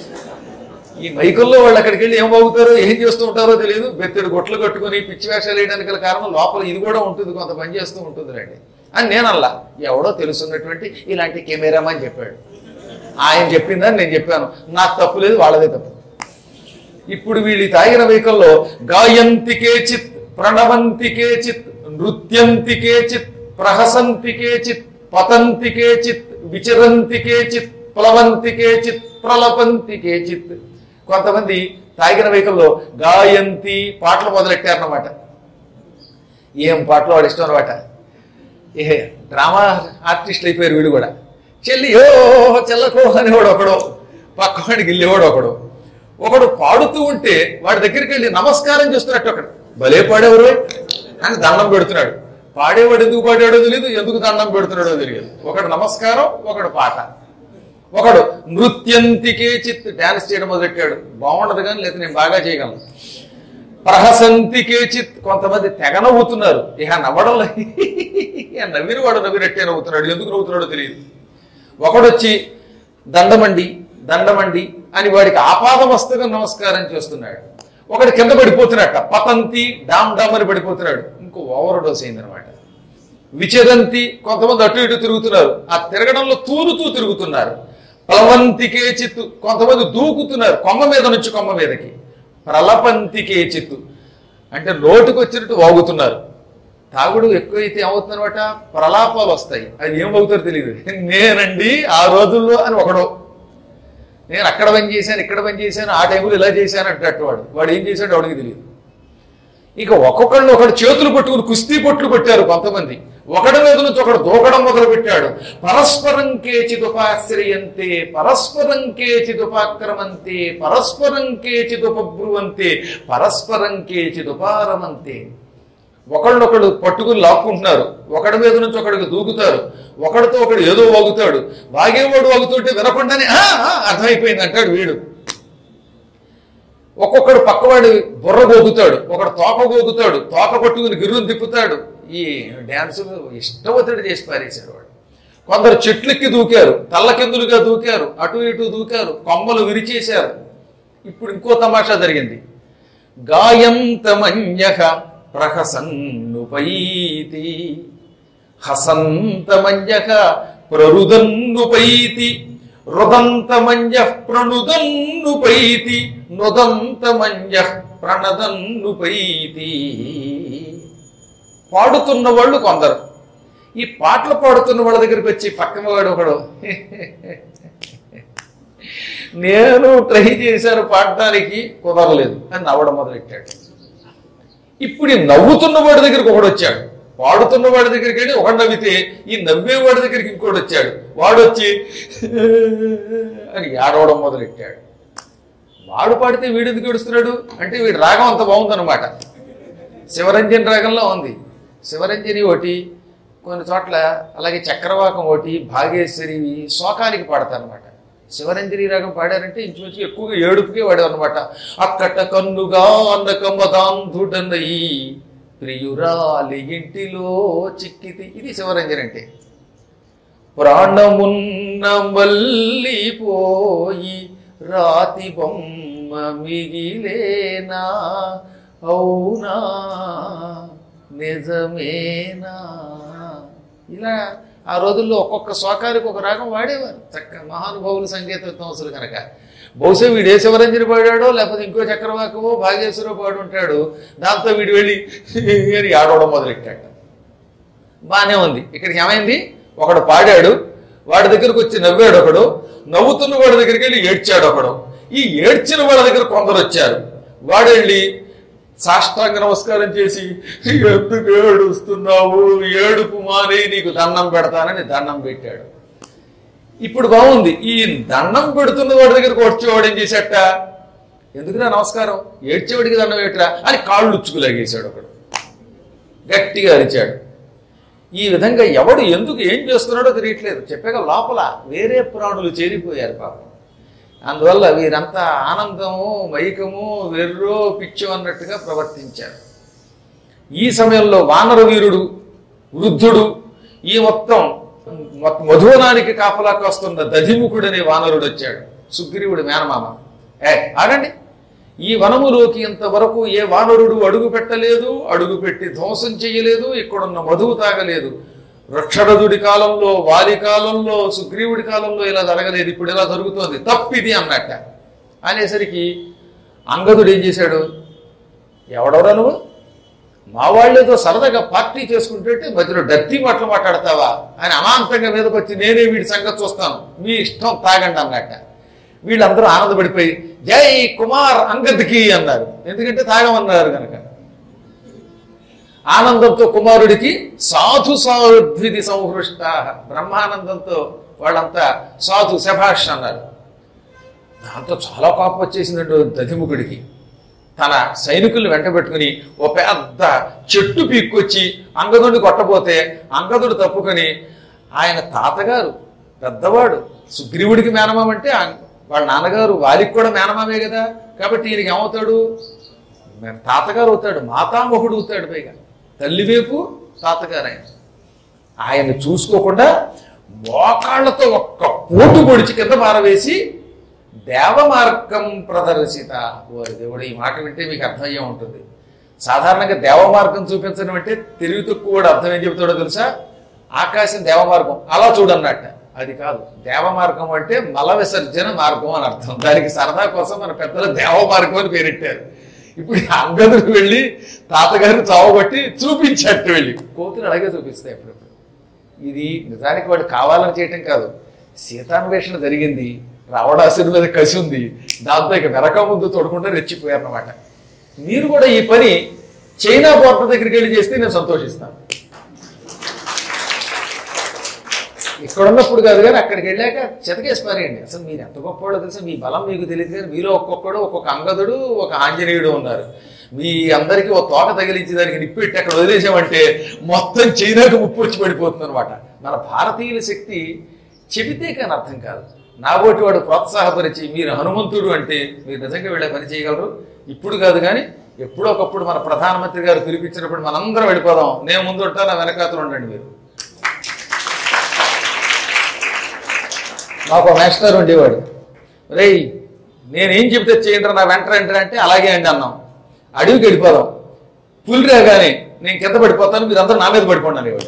ఈ మైకుల్లో వాళ్ళు అక్కడికి వెళ్ళి ఏం బాగుతారో ఏం చేస్తూ ఉంటారో తెలియదు బెత్తడి గొట్లు కట్టుకుని పిచ్చి వేషాలు వేయడానికి గల కారణం లోపల ఇది కూడా ఉంటుంది కొంత పని చేస్తూ ఉంటుంది రండి అని నేనల్లా ఎవడో తెలుసున్నటువంటి ఇలాంటి కెమెరామని చెప్పాడు ఆయన చెప్పిందని నేను చెప్పాను నాకు తప్పు లేదు వాళ్ళదే తప్పు ఇప్పుడు వీళ్ళు ఈ తాగిన వైకల్లో గాయంతికే చిత్ ప్రణవంతికే చిత్ నృత్యంతికే చిత్ ప్రహసంతికే చిత్ పతంతికే చిత్ విచరంతికే చిత్ ప్లవంతికే చిత్ ప్రలపంతికే చిత్ కొంతమంది తాగిన వైకల్లో గాయంతి పాటలు మొదలెట్టారన్నమాట ఏం పాటలు వాడు ఇష్టం అనమాట ఏ డ్రామా ఆర్టిస్ట్ అయిపోయారు వీడు కూడా చెల్లి ఓ చెల్లకో అనేవాడు ఒకడు పక్కవాడికి వెళ్ళేవాడు ఒకడు ఒకడు పాడుతూ ఉంటే వాడి దగ్గరికి వెళ్ళి నమస్కారం చేస్తున్నట్టు ఒకడు భలే పాడేవారు అని దండం పెడుతున్నాడు పాడేవాడు ఎందుకు పాడాడో తెలియదు ఎందుకు దండం పెడుతున్నాడో తెలియదు ఒకడు నమస్కారం ఒకడు పాట ఒకడు నృత్యంతికే చిత్ డాన్స్ చేయడం మొదలెట్టాడు బాగుండదు కానీ లేదా నేను బాగా చేయగలను ప్రహసంతికే చిత్ కొంతమంది తెగ నవ్వుతున్నారు ఇక నవ్వడంలో ఇక నవ్విన వాడు నవ్వినట్టే నవ్వుతున్నాడు ఎందుకు నవ్వుతున్నాడో తెలియదు ఒకడొచ్చి దండమండి దండమండి అని వాడికి ఆపాదమస్తగా నమస్కారం చేస్తున్నాడు ఒకడు కింద పడిపోతున్నట్ట పతంతి డామ్ డామ్ అని పడిపోతున్నాడు ఇంకో ఓవర్ డోస్ అయిందనమాట విచరంతి కొంతమంది అటు ఇటు తిరుగుతున్నారు ఆ తిరగడంలో తూలుతూ తిరుగుతున్నారు ప్లవంతికే చిత్తు కొంతమంది దూకుతున్నారు కొమ్మ మీద నుంచి కొమ్మ మీదకి ప్రలపంతికే చిత్తు అంటే నోటుకు వచ్చినట్టు వాగుతున్నారు తాగుడు ఎక్కువైతే ఏమవుతుందన్నమాట ప్రలాపాలు వస్తాయి అది ఏం అవుతారో తెలియదు నేనండి ఆ రోజుల్లో అని ఒకడో నేను అక్కడ పని చేశాను ఇక్కడ పని చేశాను ఆ టైంలో ఇలా చేశాను అంటట్టు వాడు వాడు ఏం చేశాడో వాడికి తెలియదు ఇక ఒక్కొక్కళ్ళు ఒకడు చేతులు పట్టుకుని కుస్తీ పొట్లు పెట్టారు కొంతమంది ఒకడి మీద నుంచి ఒకడు దూకడం మొదలు పెట్టాడు పరస్పరం కేచిదుపాశ్రయంతే పరస్పరం కేచిదుపాక్రమంతే పరస్పరం కేచిదుపబ్రువంతే పరస్పరం కేచిదుపారమంతే ఒకళ్ళొకడు పట్టుకుని లాక్కుంటున్నారు ఒకడి మీద నుంచి ఒకడికి దూకుతారు ఒకడితో ఒకడు ఏదో వాగుతాడు వాగేవాడు వాగుతుంటే వినకుండానే "ఆ, ఆ" అర్థమైపోయింది అంటాడు వీడు ఒక్కొక్కడు పక్కవాడి బుర్ర గోగుతాడు ఒకడు తోక గోగుతాడు తోక పట్టుకుని గిర్రును తిప్పుతాడు ఈ డ్యాన్సులు ఇష్టవతుడు చేసి పారేశారు వాడు కొందరు చెట్లెక్కి దూకారు తల్లకిందులుగా దూకారు అటు ఇటు దూకారు కొమ్మలు విరిచేశారు ఇప్పుడు ఇంకో తమాషా జరిగింది గాయంతమన్య ప్రహసన్నుపైతి హసంతమన్య ప్రరుదన్నుపైతి రుదంతమన్య ప్రణుదన్నుపైతి నుదంతమన్య ప్రణదన్నుపైతి పాడుతున్న వాళ్ళు కొందరు ఈ పాటలు పాడుతున్న వాళ్ళ దగ్గరికి వచ్చి పక్కన వాడు ఒకడు నేను ట్రై చేశాను పాడటానికి కుదరలేదు అని నవ్వడం మొదలెట్టాడు ఇప్పుడు ఈ నవ్వుతున్న వాడి దగ్గరికి ఒకడు వచ్చాడు పాడుతున్న వాడి దగ్గరికి వెళ్ళి ఒకడు నవ్వితే ఈ నవ్వే వాడి దగ్గరికి ఇంకోటి వచ్చాడు వాడు వచ్చి అని ఏడవడం మొదలెట్టాడు వాడు పాడితే వీడు ఎందుకు ఏడుస్తున్నాడు అంటే వీడి రాగం అంత బాగుందన్నమాట శివరంజని రాగంలో ఉంది శివరంజని ఒకటి కొన్ని చోట్ల అలాగే చక్రవాకం ఒకటి భాగేశ్వరి శోకానికి పాడతారనమాట శివరంజని రాగం పాడారంటే ఇంచుమించు ఎక్కువగా ఏడుపుకే వాడేవన్నమాట అక్కట కన్నుగా అన్నకమ్మదాంధుడనయి ప్రియురాలి ఇంటిలో చిక్కితి ఇది శివరంజని అంటే ప్రాణమున్న మల్లిపోయి రాతి బొమ్మ మిగిలేనా అవునా నిజమేనా ఇలా ఆ రోజుల్లో ఒక్కొక్క శోకానికి ఒక రాగం వాడేవారు చక్క మహానుభావులు సంగీత విద్వాంసులు కనుక బహుశా వీడు ఏ శివరంజని పాడాడో లేకపోతే ఇంకో చక్రవాకమో భాగేశ్వరో పాడు ఉంటాడు దాంతో వీడు వెళ్ళి అని ఆడవడం మొదలెట్టాడు బానే ఉంది ఇక్కడికి ఏమైంది ఒకడు పాడాడు వాడి దగ్గరకు వచ్చి నవ్వాడు ఒకడు నవ్వుతున్న వాడి దగ్గరికి వెళ్ళి ఏడ్చాడు ఒకడు ఈ ఏడ్చిన వాడి దగ్గర కొందరు వచ్చారు వాడు వెళ్ళి సాష్టాంగ నమస్కారం చేసి ఎందుకు ఏడుస్తున్నావు ఏడుపు మాని నీకు దండం పెడతానని దండం పెట్టాడు ఇప్పుడు బాగుంది ఈ దండం పెడుతున్న వాడి దగ్గరకు వచ్చేవాడు ఏం చేశాట ఎందుకురా నమస్కారం ఏడ్చేవాడికి దండం పెట్టరా అని కాళ్ళు ఉచ్చుకులాగేశాడు ఒకడు గట్టిగా అరిచాడు ఈ విధంగా ఎవడు ఎందుకు ఏం చేస్తున్నాడో తెలియట్లేదు చెప్పాక లోపల వేరే ప్రాణులు చేరిపోయారు పాపం అందువల్ల వీరంతా ఆనందము మైకము వెర్రో పిచ్చో అన్నట్టుగా ప్రవర్తించారు ఈ సమయంలో వానర వీరుడు వృద్ధుడు ఈ మొత్తం మొ- మధువనానికి కాపలాకి వస్తున్న దధిముఖుడు అనే వానరుడు వచ్చాడు సుగ్రీవుడు మేనమామ ఏ ఆగండి ఈ వనములోకి ఇంతవరకు ఏ వానరుడు అడుగు పెట్టలేదు అడుగు పెట్టి ధ్వంసం చేయలేదు ఇక్కడున్న మధువు తాగలేదు వృక్షరథుడి కాలంలో వారి కాలంలో సుగ్రీవుడి కాలంలో ఇలా జరగలేదు ఇప్పుడు ఇలా జరుగుతోంది తప్పిది అన్నట్ట అనేసరికి అంగదుడు ఏం చేశాడు ఎవడెవరా నువ్వు మా వాళ్ళేదో సరదాగా పార్టీ చేసుకుంటుంటే మధ్యలో డర్టీ మాటలు మాట్లాడతావా అని అమాంతంగా మీదకి వచ్చి నేనే వీడి సంగతి చూస్తాను మీ ఇష్టం తాగండి అన్నట్ట వీళ్ళందరూ ఆనందపడిపోయి జై కుమార్ అంగద్కి అన్నారు ఎందుకంటే తాగమన్నారు కనుక ఆనందంతో కుమారుడికి సాధు సాధ్విధి సంహృష్ట బ్రహ్మానందంతో వాళ్ళంతా సాధు శభాష్ అన్నారు దాంతో చాలా కోపం వచ్చేసిందండి దధిముఖుడికి తన సైనికుల్ని వెంట పెట్టుకుని ఓ పెద్ద చెట్టు పీక్కొచ్చి అంగదుడిని కొట్టబోతే అంగదుడు తప్పుకొని ఆయన తాతగారు పెద్దవాడు సుగ్రీవుడికి మేనమామ అంటే ఆ- వాళ్ళ నాన్నగారు వారికి కూడా మేనమామే కదా కాబట్టి ఈయనకి ఏమవుతాడు మే- తాతగారు అవుతాడు మాతామహుడు అవుతాడు పైగా తల్లివైపు తాతగారు ఆయన ఆయన చూసుకోకుండా మోకాళ్ళతో ఒక్క పోటు పొడిచి కింద పారవేసి దేవమార్గం ప్రదర్శిత ఓరి దేవుడు ఈ మాట వింటే మీకు అర్థమయ్యే ఉంటుంది సాధారణంగా దేవమార్గం చూపించడం అంటే తెలివి తక్కువ వాడు అర్థం ఏం చెబుతాడో తెలుసా ఆకాశం దేవమార్గం అలా చూడన్నట్ట అది కాదు దేవమార్గం అంటే మల విసర్జన మార్గం అని అర్థం దానికి సరదా కోసం మన పెద్దలు దేవమార్గం అని పేరెట్టారు ఇప్పుడు ఈ అంగదుడు వెళ్ళి తాతగారిని చావగొట్టి చూపించట్టు వెళ్ళి కోతులు అలాగే చూపిస్తాయి ఎప్పుడప్పుడు ఇది నిజానికి వాడు కావాలని చేయటం కాదు సీతాన్వేషణ జరిగింది రావణాసుని మీద కసి ఉంది దాంతో ఇక వెనక ముందు తోడకుండా రెచ్చిపోయారన్నమాట మీరు కూడా ఈ పని చైనా బోర్డర్ దగ్గరికి వెళ్ళి చేస్తే నేను సంతోషిస్తాను ఇక్కడ ఉన్నప్పుడు కాదు కానీ అక్కడికి వెళ్ళాక చెతకేసి పారేయండి అసలు మీరు ఎంత గొప్పవాడో తెలుసా మీ బలం మీకు తెలియదు కానీ మీలో ఒక్కొక్కడు ఒక్కొక్క అంగదుడు ఒక ఆంజనేయుడు ఉన్నారు మీ అందరికీ ఒక తోక తగిలించి దానికి నిప్పెట్టి అక్కడ వదిలేసామంటే మొత్తం చైనాకు ముప్పు వచ్చి పడిపోతుంది అనమాట మన భారతీయుల శక్తి చెబితే కానీ అర్థం కాదు నాబోటి వాడు ప్రోత్సాహపరిచి మీరు హనుమంతుడు అంటే మీరు నిజంగా వెళ్ళే పని చేయగలరు ఇప్పుడు కాదు కానీ ఎప్పుడో ఒకప్పుడు మన ప్రధానమంత్రి గారు పిలిపించినప్పుడు మనందరం వెళ్ళిపోదాం నేను ముందు ఉంటాను నా వెనకాతలు ఉండండి మీరు మాకు ఒక మాస్టర్ ఉండేవాడు రేయ్ నేనేం చెబితే చేయండి నా వెంట రండి అంటే అలాగే అండి అన్నాం అడవికి వెళ్ళిపోదాం పులి రాగానే నేను కింద పడిపోతాను మీరు అందరూ నా మీద పడిపోండి అనేవాడు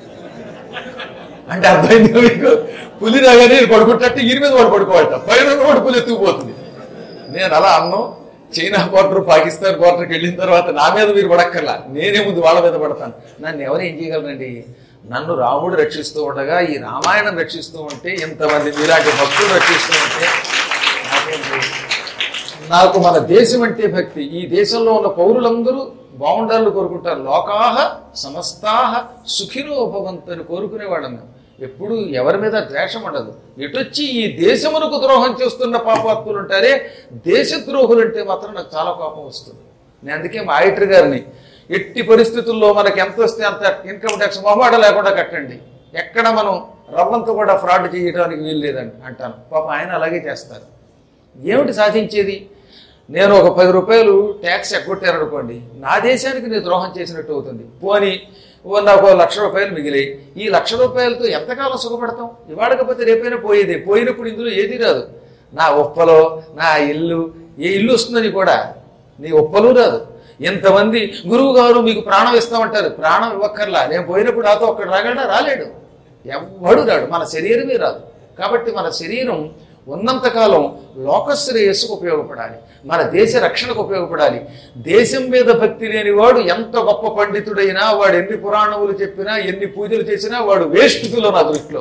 అంటే అర్థమైంది మీకు పులి రాగానే నేను పడుకుంటే ఈయన మీద వాడు పడుకోవాలట పైన వాడు పులి ఎత్తుకుపోతుంది నేను అలా అన్నాం చైనా బోర్డర్ పాకిస్తాన్ బోర్డర్కి వెళ్ళిన తర్వాత నా మీద మీరు పడక్కర్లా నేనే ముందు వాళ్ళ మీద పడతాను నన్ను ఎవరు ఏం చేయగలరండి నన్ను రాముడు రక్షిస్తూ ఉండగా ఈ రామాయణం రక్షిస్తూ ఉంటే ఇంతమంది మీలాంటి భక్తులు రక్షిస్తూ ఉంటే నాకేంటి? నాకు మన దేశం అంటే భక్తి ఈ దేశంలో ఉన్న పౌరులందరూ బాగుండాలని కోరుకుంటారు లోకాహ సమస్తాహ సుఖినో భవంతని కోరుకునేవాళ్ళం మేము ఎప్పుడు ఎవరి మీద ద్వేషం ఉండదు ఎటొచ్చి ఈ దేశమునకు ద్రోహం చేస్తున్న పాపాత్ములు ఉంటారే దేశద్రోహులు అంటే మాత్రం నాకు చాలా కోపం వస్తుంది నేను అందుకే మా ఆడిటర్ గారిని ఎట్టి పరిస్థితుల్లో మనకి ఎంత వస్తే అంత ఇన్కమ్ ట్యాక్స్ మొహమాట లేకుండా కట్టండి ఎక్కడ మనం రవ్వంతో కూడా ఫ్రాడ్ చేయడానికి వీలు లేదని అంటాను పాప ఆయన అలాగే చేస్తారు ఏమిటి సాధించేది నేను ఒక పది రూపాయలు ట్యాక్స్ ఎగ్గొట్టారనుకోండి నా దేశానికి నేను ద్రోహం చేసినట్టు అవుతుంది పోని ఓ నాకు ఓ లక్ష రూపాయలు మిగిలాయి ఈ లక్ష రూపాయలతో ఎంతకాలం సుఖపడతాం ఇవాడకపోతే రేపైనా పోయేదే పోయినప్పుడు ఇందులో ఏది రాదు నా ఉప్పలో నా ఇల్లు ఏ ఇల్లు వస్తుందని కూడా నీ ఉప్పలు రాదు ఎంతమంది గురువు గారు మీకు ప్రాణం ఇస్తామంటారు ప్రాణం ఇవ్వక్కర్లా నేను పోయినప్పుడు నాతో ఒక్కడు రాగలడా రాలేడు ఎవ్వడు రాడు మన శరీరమే రాదు కాబట్టి మన శరీరం ఉన్నంతకాలం లోకశ్రేయస్సుకు ఉపయోగపడాలి మన దేశ రక్షణకు ఉపయోగపడాలి దేశం మీద భక్తి లేనివాడు ఎంత గొప్ప పండితుడైనా వాడు ఎన్ని పురాణములు చెప్పినా ఎన్ని పూజలు చేసినా వాడు వేస్ట్ ఫిలో నా దృష్టిలో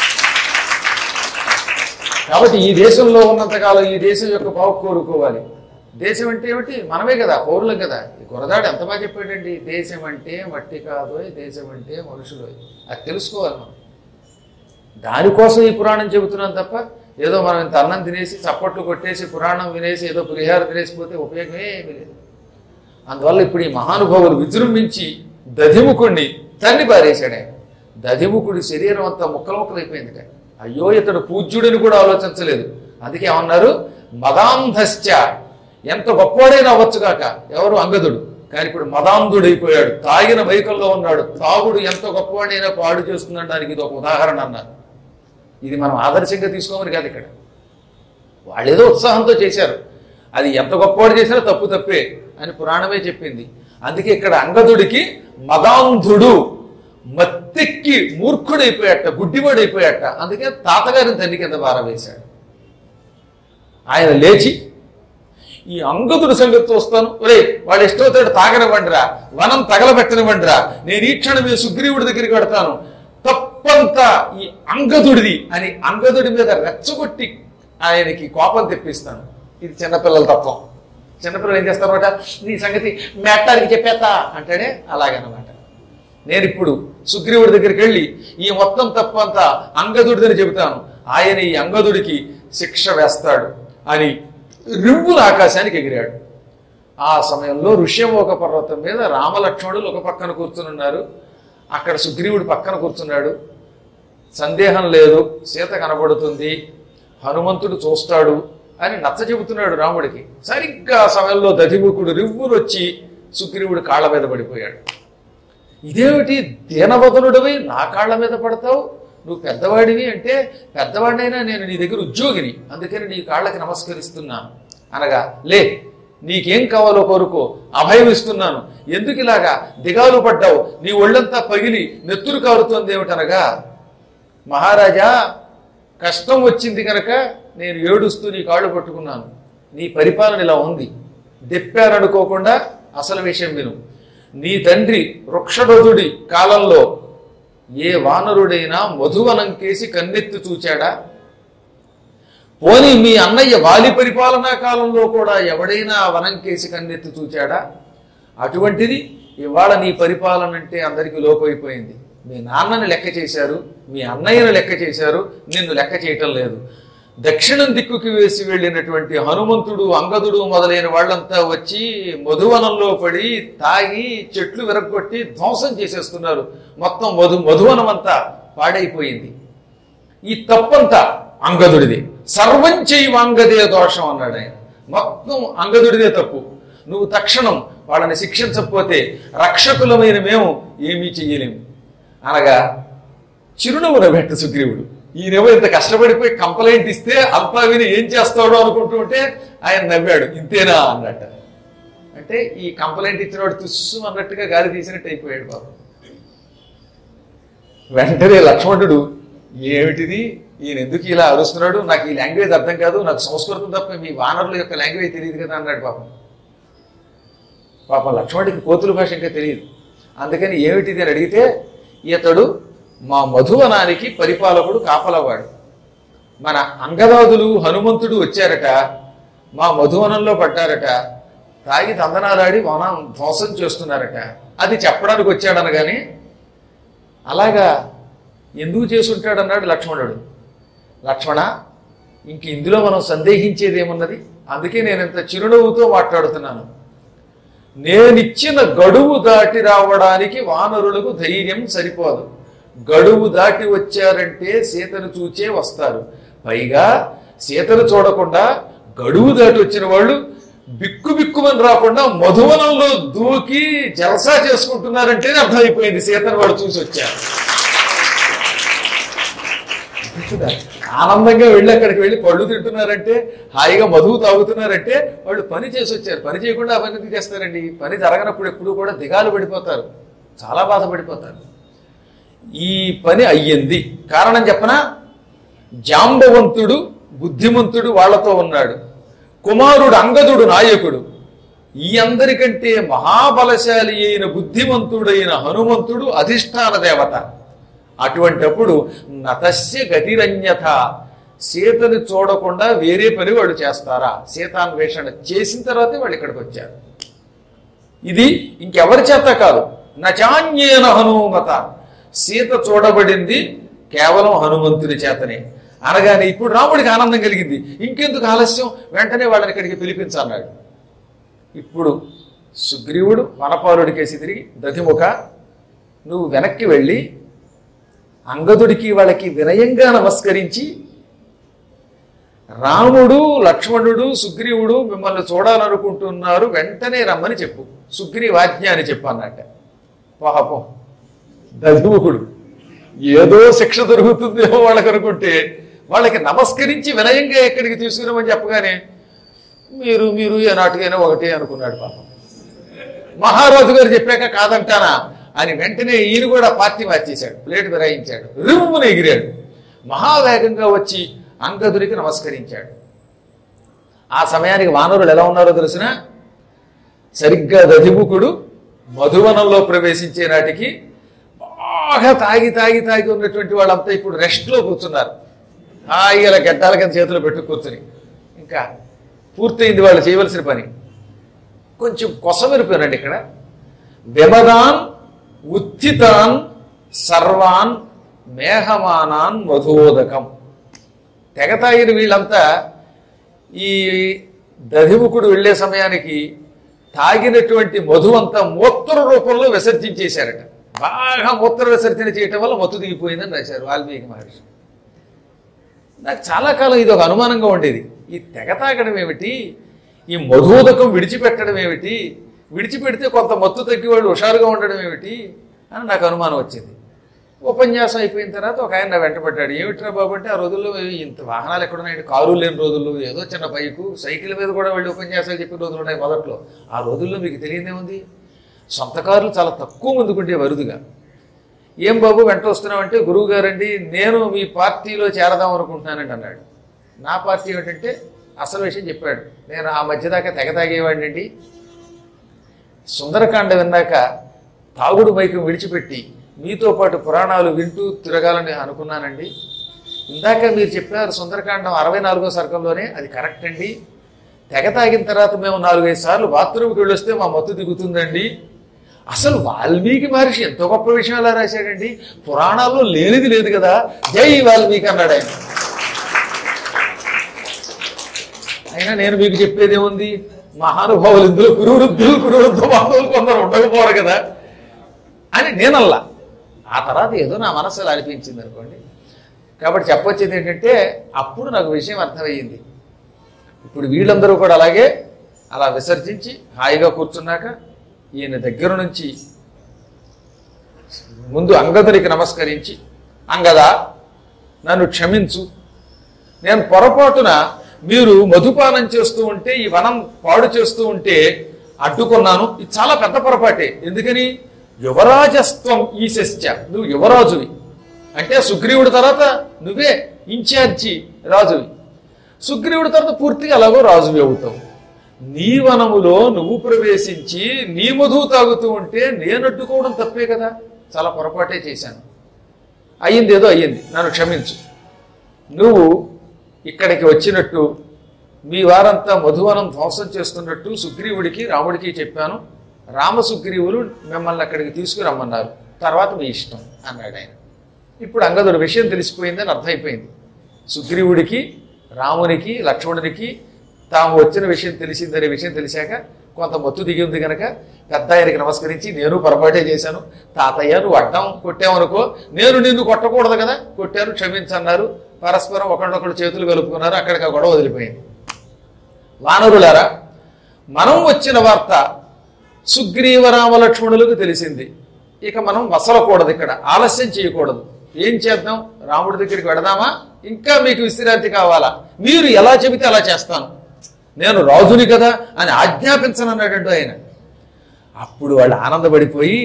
కాబట్టి ఈ దేశంలో ఉన్నంతకాలం ఈ దేశం యొక్క బాగు కోరుకోవాలి దేశం అంటే ఏమిటి మనమే కదా పౌరులం కదా ఈ గురదాడు ఎంత బాగా చెప్పాడండి దేశం అంటే మట్టి కాదోయ్ దేశం అంటే మనుషులు అది తెలుసుకోవాలి మనం దానికోసం ఈ పురాణం చెబుతున్నాం తప్ప ఏదో మనం ఇంత అన్నం తినేసి చప్పట్లు కొట్టేసి పురాణం వినేసి ఏదో పులిహార తినేసిపోతే ఉపయోగమే ఏమీ లేదు అందువల్ల ఇప్పుడు ఈ మహానుభావులు విజృంభించి దధిముకుణ్ణి తన్ని పారేశాడు ఆయన దధిముకుడి శరీరం అంతా ముక్కలు ముక్కలు అయిపోయింది అయ్యో ఇతడు పూజ్యుడిని కూడా ఆలోచించలేదు అందుకే ఏమన్నారు మదాంధశ్చ ఎంత గొప్పవాడైనా అవ్వచ్చుగాక ఎవరు అంగదుడు కానీ ఇప్పుడు మదాంధుడైపోయాడు తాగిన మైకంలో ఉన్నాడు తాగుడు ఎంత గొప్పవాడైనా పాడు చేస్తుందనడానికి ఇది ఒక ఉదాహరణ అన్నారు ఇది మనం ఆదర్శంగా తీసుకోమని కాదు ఇక్కడ వాళ్ళు ఏదో ఉత్సాహంతో చేశారు అది ఎంత గొప్పవాడు చేసినా తప్పు తప్పే అని పురాణమే చెప్పింది అందుకే ఇక్కడ అంగదుడికి మదాంధుడు మత్తెక్కి మూర్ఖుడైపోయాట గుడ్డివాడైపోయాట అందుకే తాతగారిని తండ్రి కింద పారవేశాడు ఆయన లేచి ఈ అంగదుడు సంగతి చూస్తాను ఒరే వాడు ఇష్టవుతాడు తాగనివ్వండిరా వనం తగలబెట్టనివ్వండిరా నేను ఈ క్షణమే సుగ్రీవుడి దగ్గరికి పెడతాను తప్పంతా ఈ అంగదుడిది అని అంగదుడి మీద రెచ్చగొట్టి ఆయనకి కోపం తెప్పిస్తాను ఇది చిన్నపిల్లల తత్వం చిన్నపిల్లలు ఏం చేస్తారన్నమాట నీ సంగతి మేట్టానికి చెప్పేస్తా అంటాడే అలాగనమాట నేను ఇప్పుడు సుగ్రీవుడి దగ్గరికి వెళ్ళి ఈ మొత్తం తప్పంతా అంగదుడిదని చెబుతాను ఆయన ఈ అంగదుడికి శిక్ష వేస్తాడు అని రివ్వుల ఆకాశానికి ఎగిరాడు ఆ సమయంలో ఋష్యమోక పర్వతం మీద రామలక్ష్మణులు ఒక పక్కన కూర్చుని ఉన్నారు అక్కడ సుగ్రీవుడు పక్కన కూర్చున్నాడు సందేహం లేదు సీత కనబడుతుంది హనుమంతుడు చూస్తాడు అని నచ్చ చెబుతున్నాడు రాముడికి సరిగ్గా ఆ సమయంలో దధిముఖుడు రివ్వులు వచ్చి సుగ్రీవుడు కాళ్ళ మీద పడిపోయాడు ఇదేమిటి దీనవదనుడివి నా కాళ్ళ మీద పడతావు నువ్వు పెద్దవాడివి అంటే పెద్దవాడినైనా నేను నీ దగ్గర ఉద్యోగిని అందుకని నీ కాళ్ళకి నమస్కరిస్తున్నాను అనగా లే నీకేం కావాలో కోరుకో అభయం ఇస్తున్నాను ఎందుకు ఇలాగా దిగాలు పడ్డావు నీ ఒళ్ళంతా పగిలి నెత్తురు కారుతోంది ఏమిటనగా మహారాజా కష్టం వచ్చింది కనుక నేను ఏడుస్తూ నీ కాళ్ళు పట్టుకున్నాను నీ పరిపాలన ఇలా ఉంది దెప్పారనుకోకుండా అసలు విషయం విను నీ తండ్రి వృక్షడోదుడి కాలంలో ఏ వానరుడైనా మధువనం కేసి కన్నెత్తి చూచాడా పోనీ మీ అన్నయ్య వాలి పరిపాలనా కాలంలో కూడా ఎవడైనా ఆ వనం కేసి కన్నెత్తి చూచాడా అటువంటిది ఇవాళ నీ పరిపాలన అంటే అందరికీ లోపైపోయింది మీ నాన్నని లెక్క చేశారు మీ అన్నయ్యను లెక్క చేశారు నిన్ను లెక్క చేయటం లేదు దక్షిణం దిక్కుకి వేసి వెళ్ళినటువంటి హనుమంతుడు అంగదుడు మొదలైన వాళ్ళంతా వచ్చి మధువనంలో పడి తాగి చెట్లు విరగొట్టి ధ్వంసం చేసేస్తున్నారు మొత్తం మధు మధువనం అంతా పాడైపోయింది ఈ తప్పంతా అంగదుడిదే సర్వం చేయి అంగదే దోషం అన్నాడు ఆయన మొత్తం అంగదుడిదే తప్పు నువ్వు తక్షణం వాళ్ళని శిక్షించకపోతే రక్షకులమైన మేము ఏమీ చెయ్యలేము అనగా చిరునవ్వు నవ్వెట్ట సుగ్రీవుడు ఈయనేమో ఇంత కష్టపడిపోయి కంప్లైంట్ ఇస్తే అంతా విని ఏం చేస్తాడో అనుకుంటూ ఉంటే ఆయన నవ్వాడు ఇంతేనా అన్నట్ట అంటే ఈ కంప్లైంట్ ఇచ్చినవాడు తుస్సు అన్నట్టుగా గాలి తీసినట్టు అయిపోయాడు బాబు వెంటనే లక్ష్మణుడు ఏమిటిది ఈయన ఎందుకు ఇలా అరుస్తున్నాడు నాకు ఈ లాంగ్వేజ్ అర్థం కాదు నాకు సంస్కృతం తప్ప మీ వానరుల యొక్క లాంగ్వేజ్ తెలియదు కదా అన్నాడు పాపం పాపం లక్ష్మణుడికి కోతుల భాష ఇంకా తెలియదు అందుకని ఏమిటిది అని అడిగితే ఇతడు మా మధువనానికి పరిపాలకుడు కాపలవాడు మన అంగదాదులు హనుమంతుడు వచ్చారట మా మధువనంలో పడ్డారట తాగి తందనాలాడి వనం ధ్వంసం చేస్తున్నారట అది చెప్పడానికి వచ్చాడనగాని అలాగా ఎందుకు చేసుంటాడు అన్నాడు లక్ష్మణుడు లక్ష్మణ ఇంక ఇందులో మనం సందేహించేది ఏమున్నది అందుకే నేను ఇంత చిరునవ్వుతో మాట్లాడుతున్నాను నేనిచ్చిన గడువు దాటి రావడానికి వానరులకు ధైర్యం సరిపోదు గడువు దాటి వచ్చారంటే సీతను చూచే వస్తారు పైగా సీతను చూడకుండా గడువు దాటి వచ్చిన వాళ్ళు బిక్కు బిక్కుమని రాకుండా మధువనంలో దూకి జలసా చేసుకుంటున్నారంటేనే అర్థమైపోయింది సీతను వాడు చూసి వచ్చారు ఆనందంగా వెళ్ళి అక్కడికి వెళ్ళి పళ్ళు తింటున్నారంటే హాయిగా మధువు తాగుతున్నారంటే వాళ్ళు పని చేసి వచ్చారు పని చేయకుండా ఆ పని ఎందుకు చేస్తారండి పని జరగనప్పుడు ఎప్పుడు కూడా దిగాలు పడిపోతారు చాలా బాధపడిపోతారు ఈ పని అయ్యింది కారణం చెప్పనా జాంబవంతుడు బుద్ధిమంతుడు వాళ్ళతో ఉన్నాడు కుమారుడు అంగదుడు నాయకుడు ఈ అందరికంటే మహాబలశాలి అయిన బుద్ధిమంతుడైన హనుమంతుడు అధిష్టాన దేవత అటువంటప్పుడు నతస్య గతిరన్యథ సీతని చూడకుండా వేరే పని వాడు చేస్తారా సీతాన్వేషణ చేసిన తర్వాతే వాళ్ళు ఇక్కడికి వచ్చారు ఇది ఇంకెవరి చేత కాదు నచాన్యేన హనుమత సీత చూడబడింది కేవలం హనుమంతుని చేతనే అనగానే ఇప్పుడు రాముడికి ఆనందం కలిగింది ఇంకెందుకు ఆలస్యం వెంటనే వాళ్ళని ఇక్కడికి పిలిపించన్నాడు ఇప్పుడు సుగ్రీవుడు వనపాలుడి కేసి తిరిగి దతిముఖ నువ్వు వెనక్కి వెళ్ళి అంగదుడికి వాళ్ళకి వినయంగా నమస్కరించి రాముడు లక్ష్మణుడు సుగ్రీవుడు మిమ్మల్ని చూడాలనుకుంటున్నారు వెంటనే రమ్మని చెప్పు సుగ్రీవాజ్ఞ అని చెప్పు అన్నట్ట పాపం దధుముఖుడు ఏదో శిక్ష దొరుకుతుందేమో వాళ్ళకి అనుకుంటే వాళ్ళకి నమస్కరించి వినయంగా ఎక్కడికి తీసుకురామని చెప్పగానే మీరు మీరు ఏ నాటికైనా ఒకటే అనుకున్నాడు పాపం మహారాజు గారు చెప్పాక కాదంటానా అని వెంటనే ఈయన కూడా పార్టీ మార్చేశాడు ప్లేట్ విరాయించాడు రిమ్మున ఎగిరాడు మహావేగంగా వచ్చి అంగదుడికి నమస్కరించాడు ఆ సమయానికి వానరులు ఎలా ఉన్నారో తెలిసిన సరిగ్గా దధిముఖుడు మధువనంలో ప్రవేశించే నాటికి బాగా తాగి తాగి తాగి ఉన్నటువంటి వాళ్ళంతా ఇప్పుడు రెస్ట్లో కూర్చున్నారు హాయిగా గడ్డాల కింద చేతులు పెట్టు కూర్చుని ఇంకా పూర్తయింది వాళ్ళు చేయవలసిన పని కొంచెం కొసమెరిపోయానండి ఇక్కడ వ్యవదాన్ ఉత్థితాన్ సర్వాన్ మేఘమానాన్ మధువోదకం తెగ తాగిన వీళ్ళంతా ఈ దధిముఖుడు వెళ్ళే సమయానికి తాగినటువంటి మధు అంతా మూత్ర రూపంలో విసర్జించేశారట బాగా మూత్ర విసర్జన చేయటం వల్ల మత్తు దిగిపోయిందని రాశారు వాల్మీకి మహర్షి నాకు చాలా కాలం ఇది ఒక అనుమానంగా ఉండేది ఈ తెగ తాగడం ఏమిటి ఈ మధుదకం విడిచిపెట్టడం ఏమిటి విడిచిపెడితే కొంత మత్తు తగ్గి వాళ్ళు హుషారుగా ఉండడం ఏమిటి అని నాకు అనుమానం వచ్చింది ఉపన్యాసం అయిపోయిన తర్వాత ఒక ఆయన నా వెంటబడ్డాడు ఏమిట్రా బాబు అంటే ఆ రోజుల్లో ఇంత వాహనాలు ఎక్కడున్నాయండి కారులు లేని రోజుల్లో ఏదో చిన్న బైకు సైకిల్ మీద కూడా వెళ్ళి ఉపన్యాసాలు చెప్పిన రోజులు ఉన్నాయి మొదట్లో ఆ రోజుల్లో మీకు తెలియదే ఉంది సొంత కార్లు చాలా తక్కువ మందికుంటే వరుదుగా ఏం బాబు వెంట వస్తున్నామంటే గురువు గారండి నేను మీ పార్టీలో చేరదాం అనుకుంటున్నానండి అన్నాడు నా పార్టీ ఏమిటంటే అసలు విషయం చెప్పాడు నేను ఆ మధ్యదాకా తెగ తాగేవాడినండి సుందరకాండ విన్నాక తాగుడు మైకం విడిచిపెట్టి మీతో పాటు పురాణాలు వింటూ తిరగాలని అనుకున్నానండి ఇందాక మీరు చెప్పారు సుందరకాండం అరవై నాలుగో సర్గంలోనే అది కరెక్ట్ అండి తెగ తాగిన తర్వాత మేము నాలుగైదు సార్లు బాత్రూమ్కి వెళ్ళొస్తే మా మత్తు దిగుతుందండి అసలు వాల్మీకి మహర్షి ఎంతో గొప్ప విషయం ఎలా రాశాడండి పురాణాల్లో లేనిది లేదు కదా జై వాల్మీకి అన్నాడు ఆయన అయినా నేను మీకు చెప్పేది ఏముంది మహానుభావులు ఇందులో కురువృద్ధులు కురువృద్ధ బాంధవులు కొందరు ఉండకపోరు కదా అని నేనల్లా ఆ తర్వాత ఏదో నా మనసు అలా అనిపించింది అనుకోండి కాబట్టి చెప్పొచ్చేది ఏంటంటే అప్పుడు నాకు విషయం అర్థమయ్యింది ఇప్పుడు వీళ్ళందరూ కూడా అలాగే అలా విసర్జించి హాయిగా కూర్చున్నాక ఈయన దగ్గర నుంచి ముందు అంగదునికి నమస్కరించి అంగదా నన్ను క్షమించు నేను పొరపాటున మీరు మధుపానం చేస్తూ ఉంటే ఈ వనం పాడు చేస్తూ ఉంటే అడ్డుకున్నాను ఇది చాలా పెద్ద పొరపాటే ఎందుకని యువరాజస్త్వం ఈశశ్చ నువ్వు యువరాజువి అంటే సుగ్రీవుడి తర్వాత నువ్వే ఇన్ఛార్జి రాజువి సుగ్రీవుడి తర్వాత పూర్తిగా అలాగో రాజువి అవుతావు నీ వనములో నువ్వు ప్రవేశించి నీ మధువు తాగుతూ ఉంటే నేను అడ్డుకోవడం తప్పే కదా చాలా పొరపాటే చేశాను అయ్యింది ఏదో అయ్యింది నన్ను క్షమించు నువ్వు ఇక్కడికి వచ్చినట్టు మీ వారంతా మధువనం ధ్వంసం చేస్తున్నట్టు సుగ్రీవుడికి రాముడికి చెప్పాను రామ సుగ్రీవులు మిమ్మల్ని అక్కడికి తీసుకురమ్మన్నారు తర్వాత మీ ఇష్టం అన్నాడు ఆయన ఇప్పుడు అంగదుడు విషయం తెలిసిపోయిందని అర్థమైపోయింది సుగ్రీవుడికి రామునికి లక్ష్మణునికి తాము వచ్చిన విషయం తెలిసిందనే విషయం తెలిసాక కొంత మత్తు దిగి ఉంది కనుక పెద్ద ఆయనకి నమస్కరించి నేను పొరపాటే చేశాను తాతయ్య నువ్వు అడ్డం కొట్టావనుకో నేను నిన్ను కొట్టకూడదు కదా కొట్టాను క్షమించన్నారు పరస్పరం ఒకళ్ళొకళ్ళు చేతులు కలుపుకున్నారు అక్కడికి ఆ గొడవ వదిలిపోయింది వానరులారా మనం వచ్చిన వార్త సుగ్రీవ రామ లక్ష్మణులకు తెలిసింది ఇక మనం వసలకూడదు ఇక్కడ ఆలస్యం చేయకూడదు ఏం చేద్దాం రాముడి దగ్గరికి వెడదామా ఇంకా మీకు విశ్రాంతి కావాలా మీరు ఎలా చెబితే అలా చేస్తాను నేను రాజుని కదా అని ఆజ్ఞాపించనన్నాడు ఆయన అప్పుడు వాళ్ళు ఆనందపడిపోయి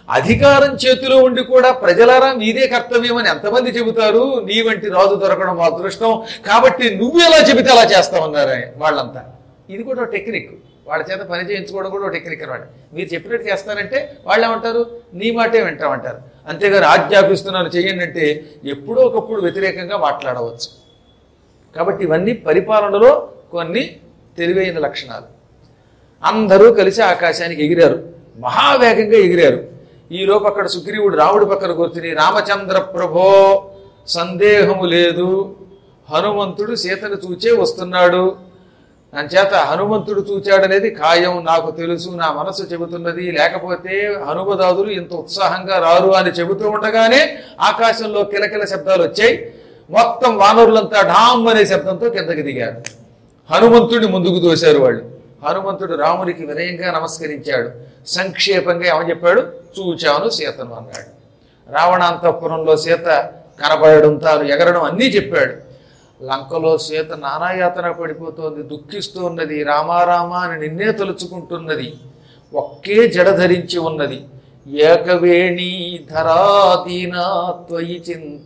అధికారం చేతిలో ఉండి కూడా ప్రజలారా నీదే కర్తవ్యం అని ఎంతమంది చెబుతారు నీ వంటి రాజు దొరకడం మా అదృష్టం కాబట్టి నువ్వు ఎలా చెబితే అలా చేస్తామన్నారు ఆయన- వాళ్ళంతా ఇది కూడా ఒక టెక్నిక్ వాళ్ళ చేత పని చేయించుకోవడం కూడా ఒక టెక్నిక్ అనమాట మీరు చెప్పినట్టు చేస్తారంటే వాళ్ళు ఏమంటారు నీ మాటే వింటామంటారు అంతేగాని ఆజ్ఞాపిస్తున్నాను చేయండి అంటే ఎప్పుడో ఒకప్పుడు వ్యతిరేకంగా మాట్లాడవచ్చు కాబట్టి ఇవన్నీ పరిపాలనలో కొన్ని తెలివైన లక్షణాలు అందరూ కలిసి ఆకాశానికి ఎగిరారు మహావేగంగా ఎగిరారు ఈలోపు అక్కడ సుగ్రీవుడు రాముడి పక్కన కూర్చుని రామచంద్ర ప్రభో సందేహము లేదు హనుమంతుడు సీతను చూచే వస్తున్నాడు చేత హనుమంతుడు చూచాడనేది ఖాయం నాకు తెలుసు నా మనసు చెబుతున్నది లేకపోతే హనుమదాదులు ఇంత ఉత్సాహంగా రారు అని చెబుతూ ఉండగానే ఆకాశంలో కిలకిల శబ్దాలు వచ్చాయి మొత్తం వానరులంతా ఢామ్ అనే శబ్దంతో కిందకి దిగారు హనుమంతుడిని ముందుకు తోశారు వాళ్ళు హనుమంతుడు రామునికి వినయంగా నమస్కరించాడు సంక్షేపంగా ఏమని చెప్పాడు చూచాను సీతను అన్నాడు రావణాంతపురంలో సీత కనబడడం తాను ఎగరడం అన్నీ చెప్పాడు లంకలో సీత నానాయాతన పడిపోతోంది దుఃఖిస్తూ ఉన్నది రామారామా అని నిన్నే తలుచుకుంటున్నది ఒక్కే జడ ధరించి ఉన్నది ఏకవేణి ధరాదీనా త్వయి చింత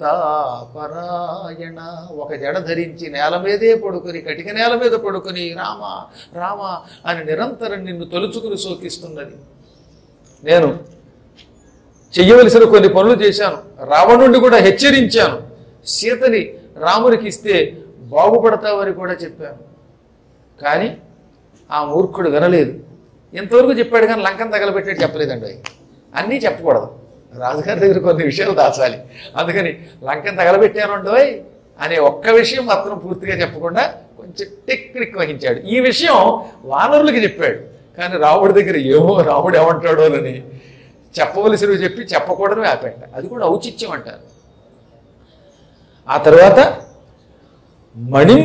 పరాయణ ఒక జడ ధరించి నేల మీదే పడుకుని కటిక నేల మీద పడుకుని రామ రామ అని నిరంతరం నిన్ను తలుచుకుని శోకిస్తున్నది నేను చెయ్యవలసిన కొన్ని పనులు చేశాను రావణుడిని కూడా హెచ్చరించాను సీతని రామునికి ఇస్తే బాగుపడతావని కూడా చెప్పాను కానీ ఆ మూర్ఖుడు వినలేదు ఇంతవరకు చెప్పాడు కానీ లంకను తగలబెట్టాడు చెప్పలేదండి అవి అన్నీ చెప్పకూడదు రాజుగారి దగ్గర కొన్ని విషయాలు దాచాలి అందుకని లంకను తగలబెట్టానండోయ్ అనే ఒక్క విషయం మాత్రం పూర్తిగా చెప్పకుండా కొంచెం టెక్నిక్ వహించాడు ఈ విషయం వానరులకి చెప్పాడు కానీ రాముడి దగ్గర ఏమో రాముడు ఏమంటాడోనని చెప్పవలసినవి చెప్పి చెప్పకూడదు ఆపేట అది కూడా ఔచిత్యం అంటారు ఆ తర్వాత మణి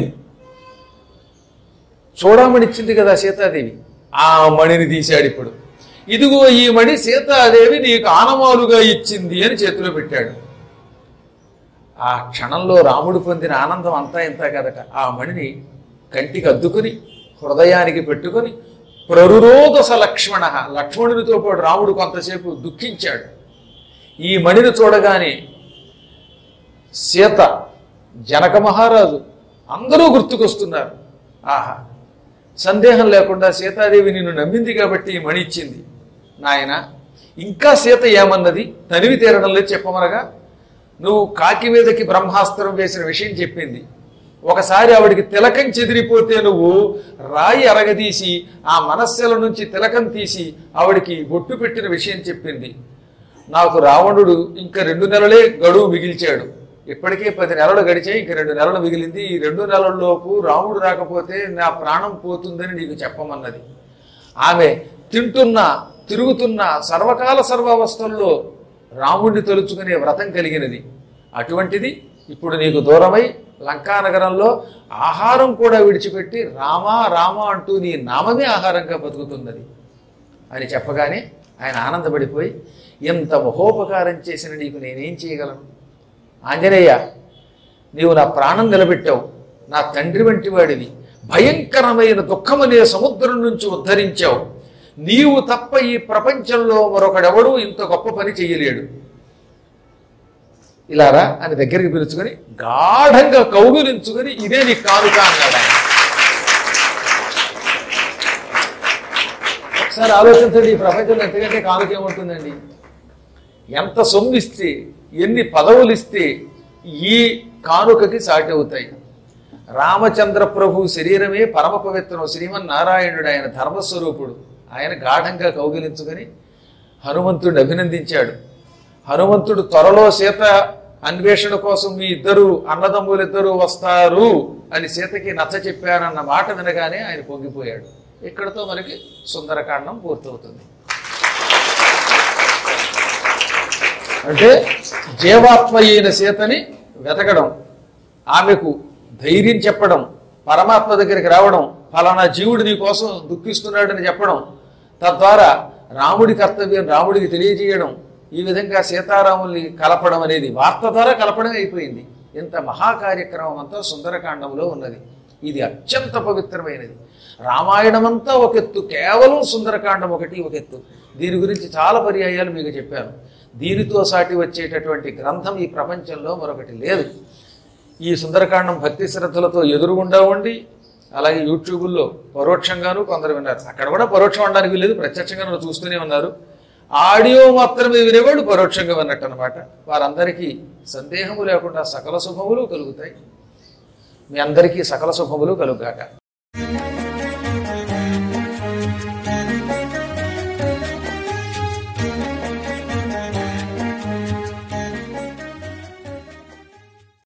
చూడమణిచ్చింది కదా సీతాదేవి ఆ మణిని తీశాడు ఇప్పుడు ఇదిగో ఈ మణి సీతాదేవి నీకు ఆనమాలుగా ఇచ్చింది అని చేతిలో పెట్టాడు ఆ క్షణంలో రాముడు పొందిన ఆనందం అంతా ఇంత కదట ఆ మణిని కంటికి అద్దుకుని హృదయానికి పెట్టుకుని ప్రరురోదస లక్ష్మణ లక్ష్మణునితో పాటు రాముడు కొంతసేపు దుఃఖించాడు ఈ మణిని చూడగానే సీత జనక మహారాజు అందరూ గుర్తుకొస్తున్నారు ఆహా సందేహం లేకుండా సీతాదేవి నిన్ను నమ్మింది కాబట్టి ఈ మణి ఇచ్చింది నాయన ఇంకా సీత ఏమన్నది తనివి తీరడం లేదు చెప్పమనగా నువ్వు కాకి మీదకి బ్రహ్మాస్త్రం వేసిన విషయం చెప్పింది ఒకసారి ఆవిడికి తిలకం చెదిరిపోతే నువ్వు రాయి అరగదీసి ఆ మనస్సుల నుంచి తిలకం తీసి ఆవిడికి బొట్టు పెట్టిన విషయం చెప్పింది నాకు రావణుడు ఇంకా రెండు నెలలే గడువు మిగిల్చాడు ఇప్పటికే పది నెలలు గడిచాయి ఇంక రెండు నెలలు మిగిలింది ఈ రెండు నెలల్లోపు రాముడు రాకపోతే నా ప్రాణం పోతుందని నీకు చెప్పమన్నది ఆమె తింటున్న తిరుగుతున్న సర్వకాల సర్వావస్థల్లో రాముడిని తలుచుకునే వ్రతం కలిగినది అటువంటిది ఇప్పుడు నీకు దూరమై లంకానగరంలో ఆహారం కూడా విడిచిపెట్టి రామా రామా అంటూ నీ నామమే ఆహారంగా బతుకుతున్నది అని చెప్పగానే ఆయన ఆనందపడిపోయి ఎంత మహోపకారం చేసిన నీకు నేనేం చేయగలను ఆంజనేయ నీవు నా ప్రాణం నిలబెట్టావు నా తండ్రి వంటి వాడివి భయంకరమైన దుఃఖమనే సముద్రం నుంచి ఉద్ధరించావు నీవు తప్ప ఈ ప్రపంచంలో మరొకడెవడూ ఇంత గొప్ప పని చెయ్యలేడు ఇలారా అని దగ్గరికి పిలుచుకొని గాఢంగా కౌగులించుకొని ఇదే నీ కానుక అన్నాడు ఆయన. ఒకసారి ఆలోచించండి ఈ ప్రపంచంలో ఎంతకంటే కానుక ఏముంటుందండి ఎంత సొమ్ము ఇస్తే ఎన్ని పదవులు ఇస్తే ఈ కానుకకి సాటి అవుతాయి రామచంద్ర ప్రభు శరీరమే పరమ పవిత్రం శ్రీమన్నారాయణుడు ఆయన ధర్మస్వరూపుడు ఆయన గాఢంగా కౌగిలించుకొని హనుమంతుడిని అభినందించాడు హనుమంతుడు త్వరలో సీత అన్వేషణ కోసం మీ ఇద్దరు అన్నదమ్ములిద్దరూ వస్తారు అని సీతకి నచ్చ చెప్పారన్న మాట వినగానే ఆయన పొంగిపోయాడు ఇక్కడతో మనకి సుందరకాండం పూర్తవుతుంది అంటే జీవాత్మ అయిన సీతని వెతకడం ఆమెకు ధైర్యం చెప్పడం పరమాత్మ దగ్గరికి రావడం ఫలానా జీవుడు నీ కోసం దుఃఖిస్తున్నాడని చెప్పడం తద్వారా రాముడి కర్తవ్యం రాముడికి తెలియజేయడం ఈ విధంగా సీతారాముల్ని కలపడం అనేది వార్త ద్వారా కలపడం అయిపోయింది ఇంత మహాకార్యక్రమం అంతా సుందరకాండంలో ఉన్నది ఇది అత్యంత పవిత్రమైనది రామాయణమంతా ఒక ఎత్తు కేవలం సుందరకాండం ఒకటి ఒక ఎత్తు దీని గురించి చాలా పర్యాయాలు మీకు చెప్పాను దీనితో సాటి వచ్చేటటువంటి గ్రంథం ఈ ప్రపంచంలో మరొకటి లేదు ఈ సుందరకాండం భక్తి శ్రద్ధలతో ఎదురుగుండా ఉండి అలాగే యూట్యూబుల్లో పరోక్షంగాను కొందరు విన్నారు అక్కడ కూడా పరోక్షం అనడానికి లేదు ప్రత్యక్షంగా నన్ను చూస్తూనే ఉన్నారు ఆడియో మాత్రమే వినేవాళ్ళు పరోక్షంగా విన్నట్టు అనమాట వారందరికీ సందేహము లేకుండా సకల శుభములు కలుగుతాయి మీ అందరికీ సకల శుభములు కలుగాక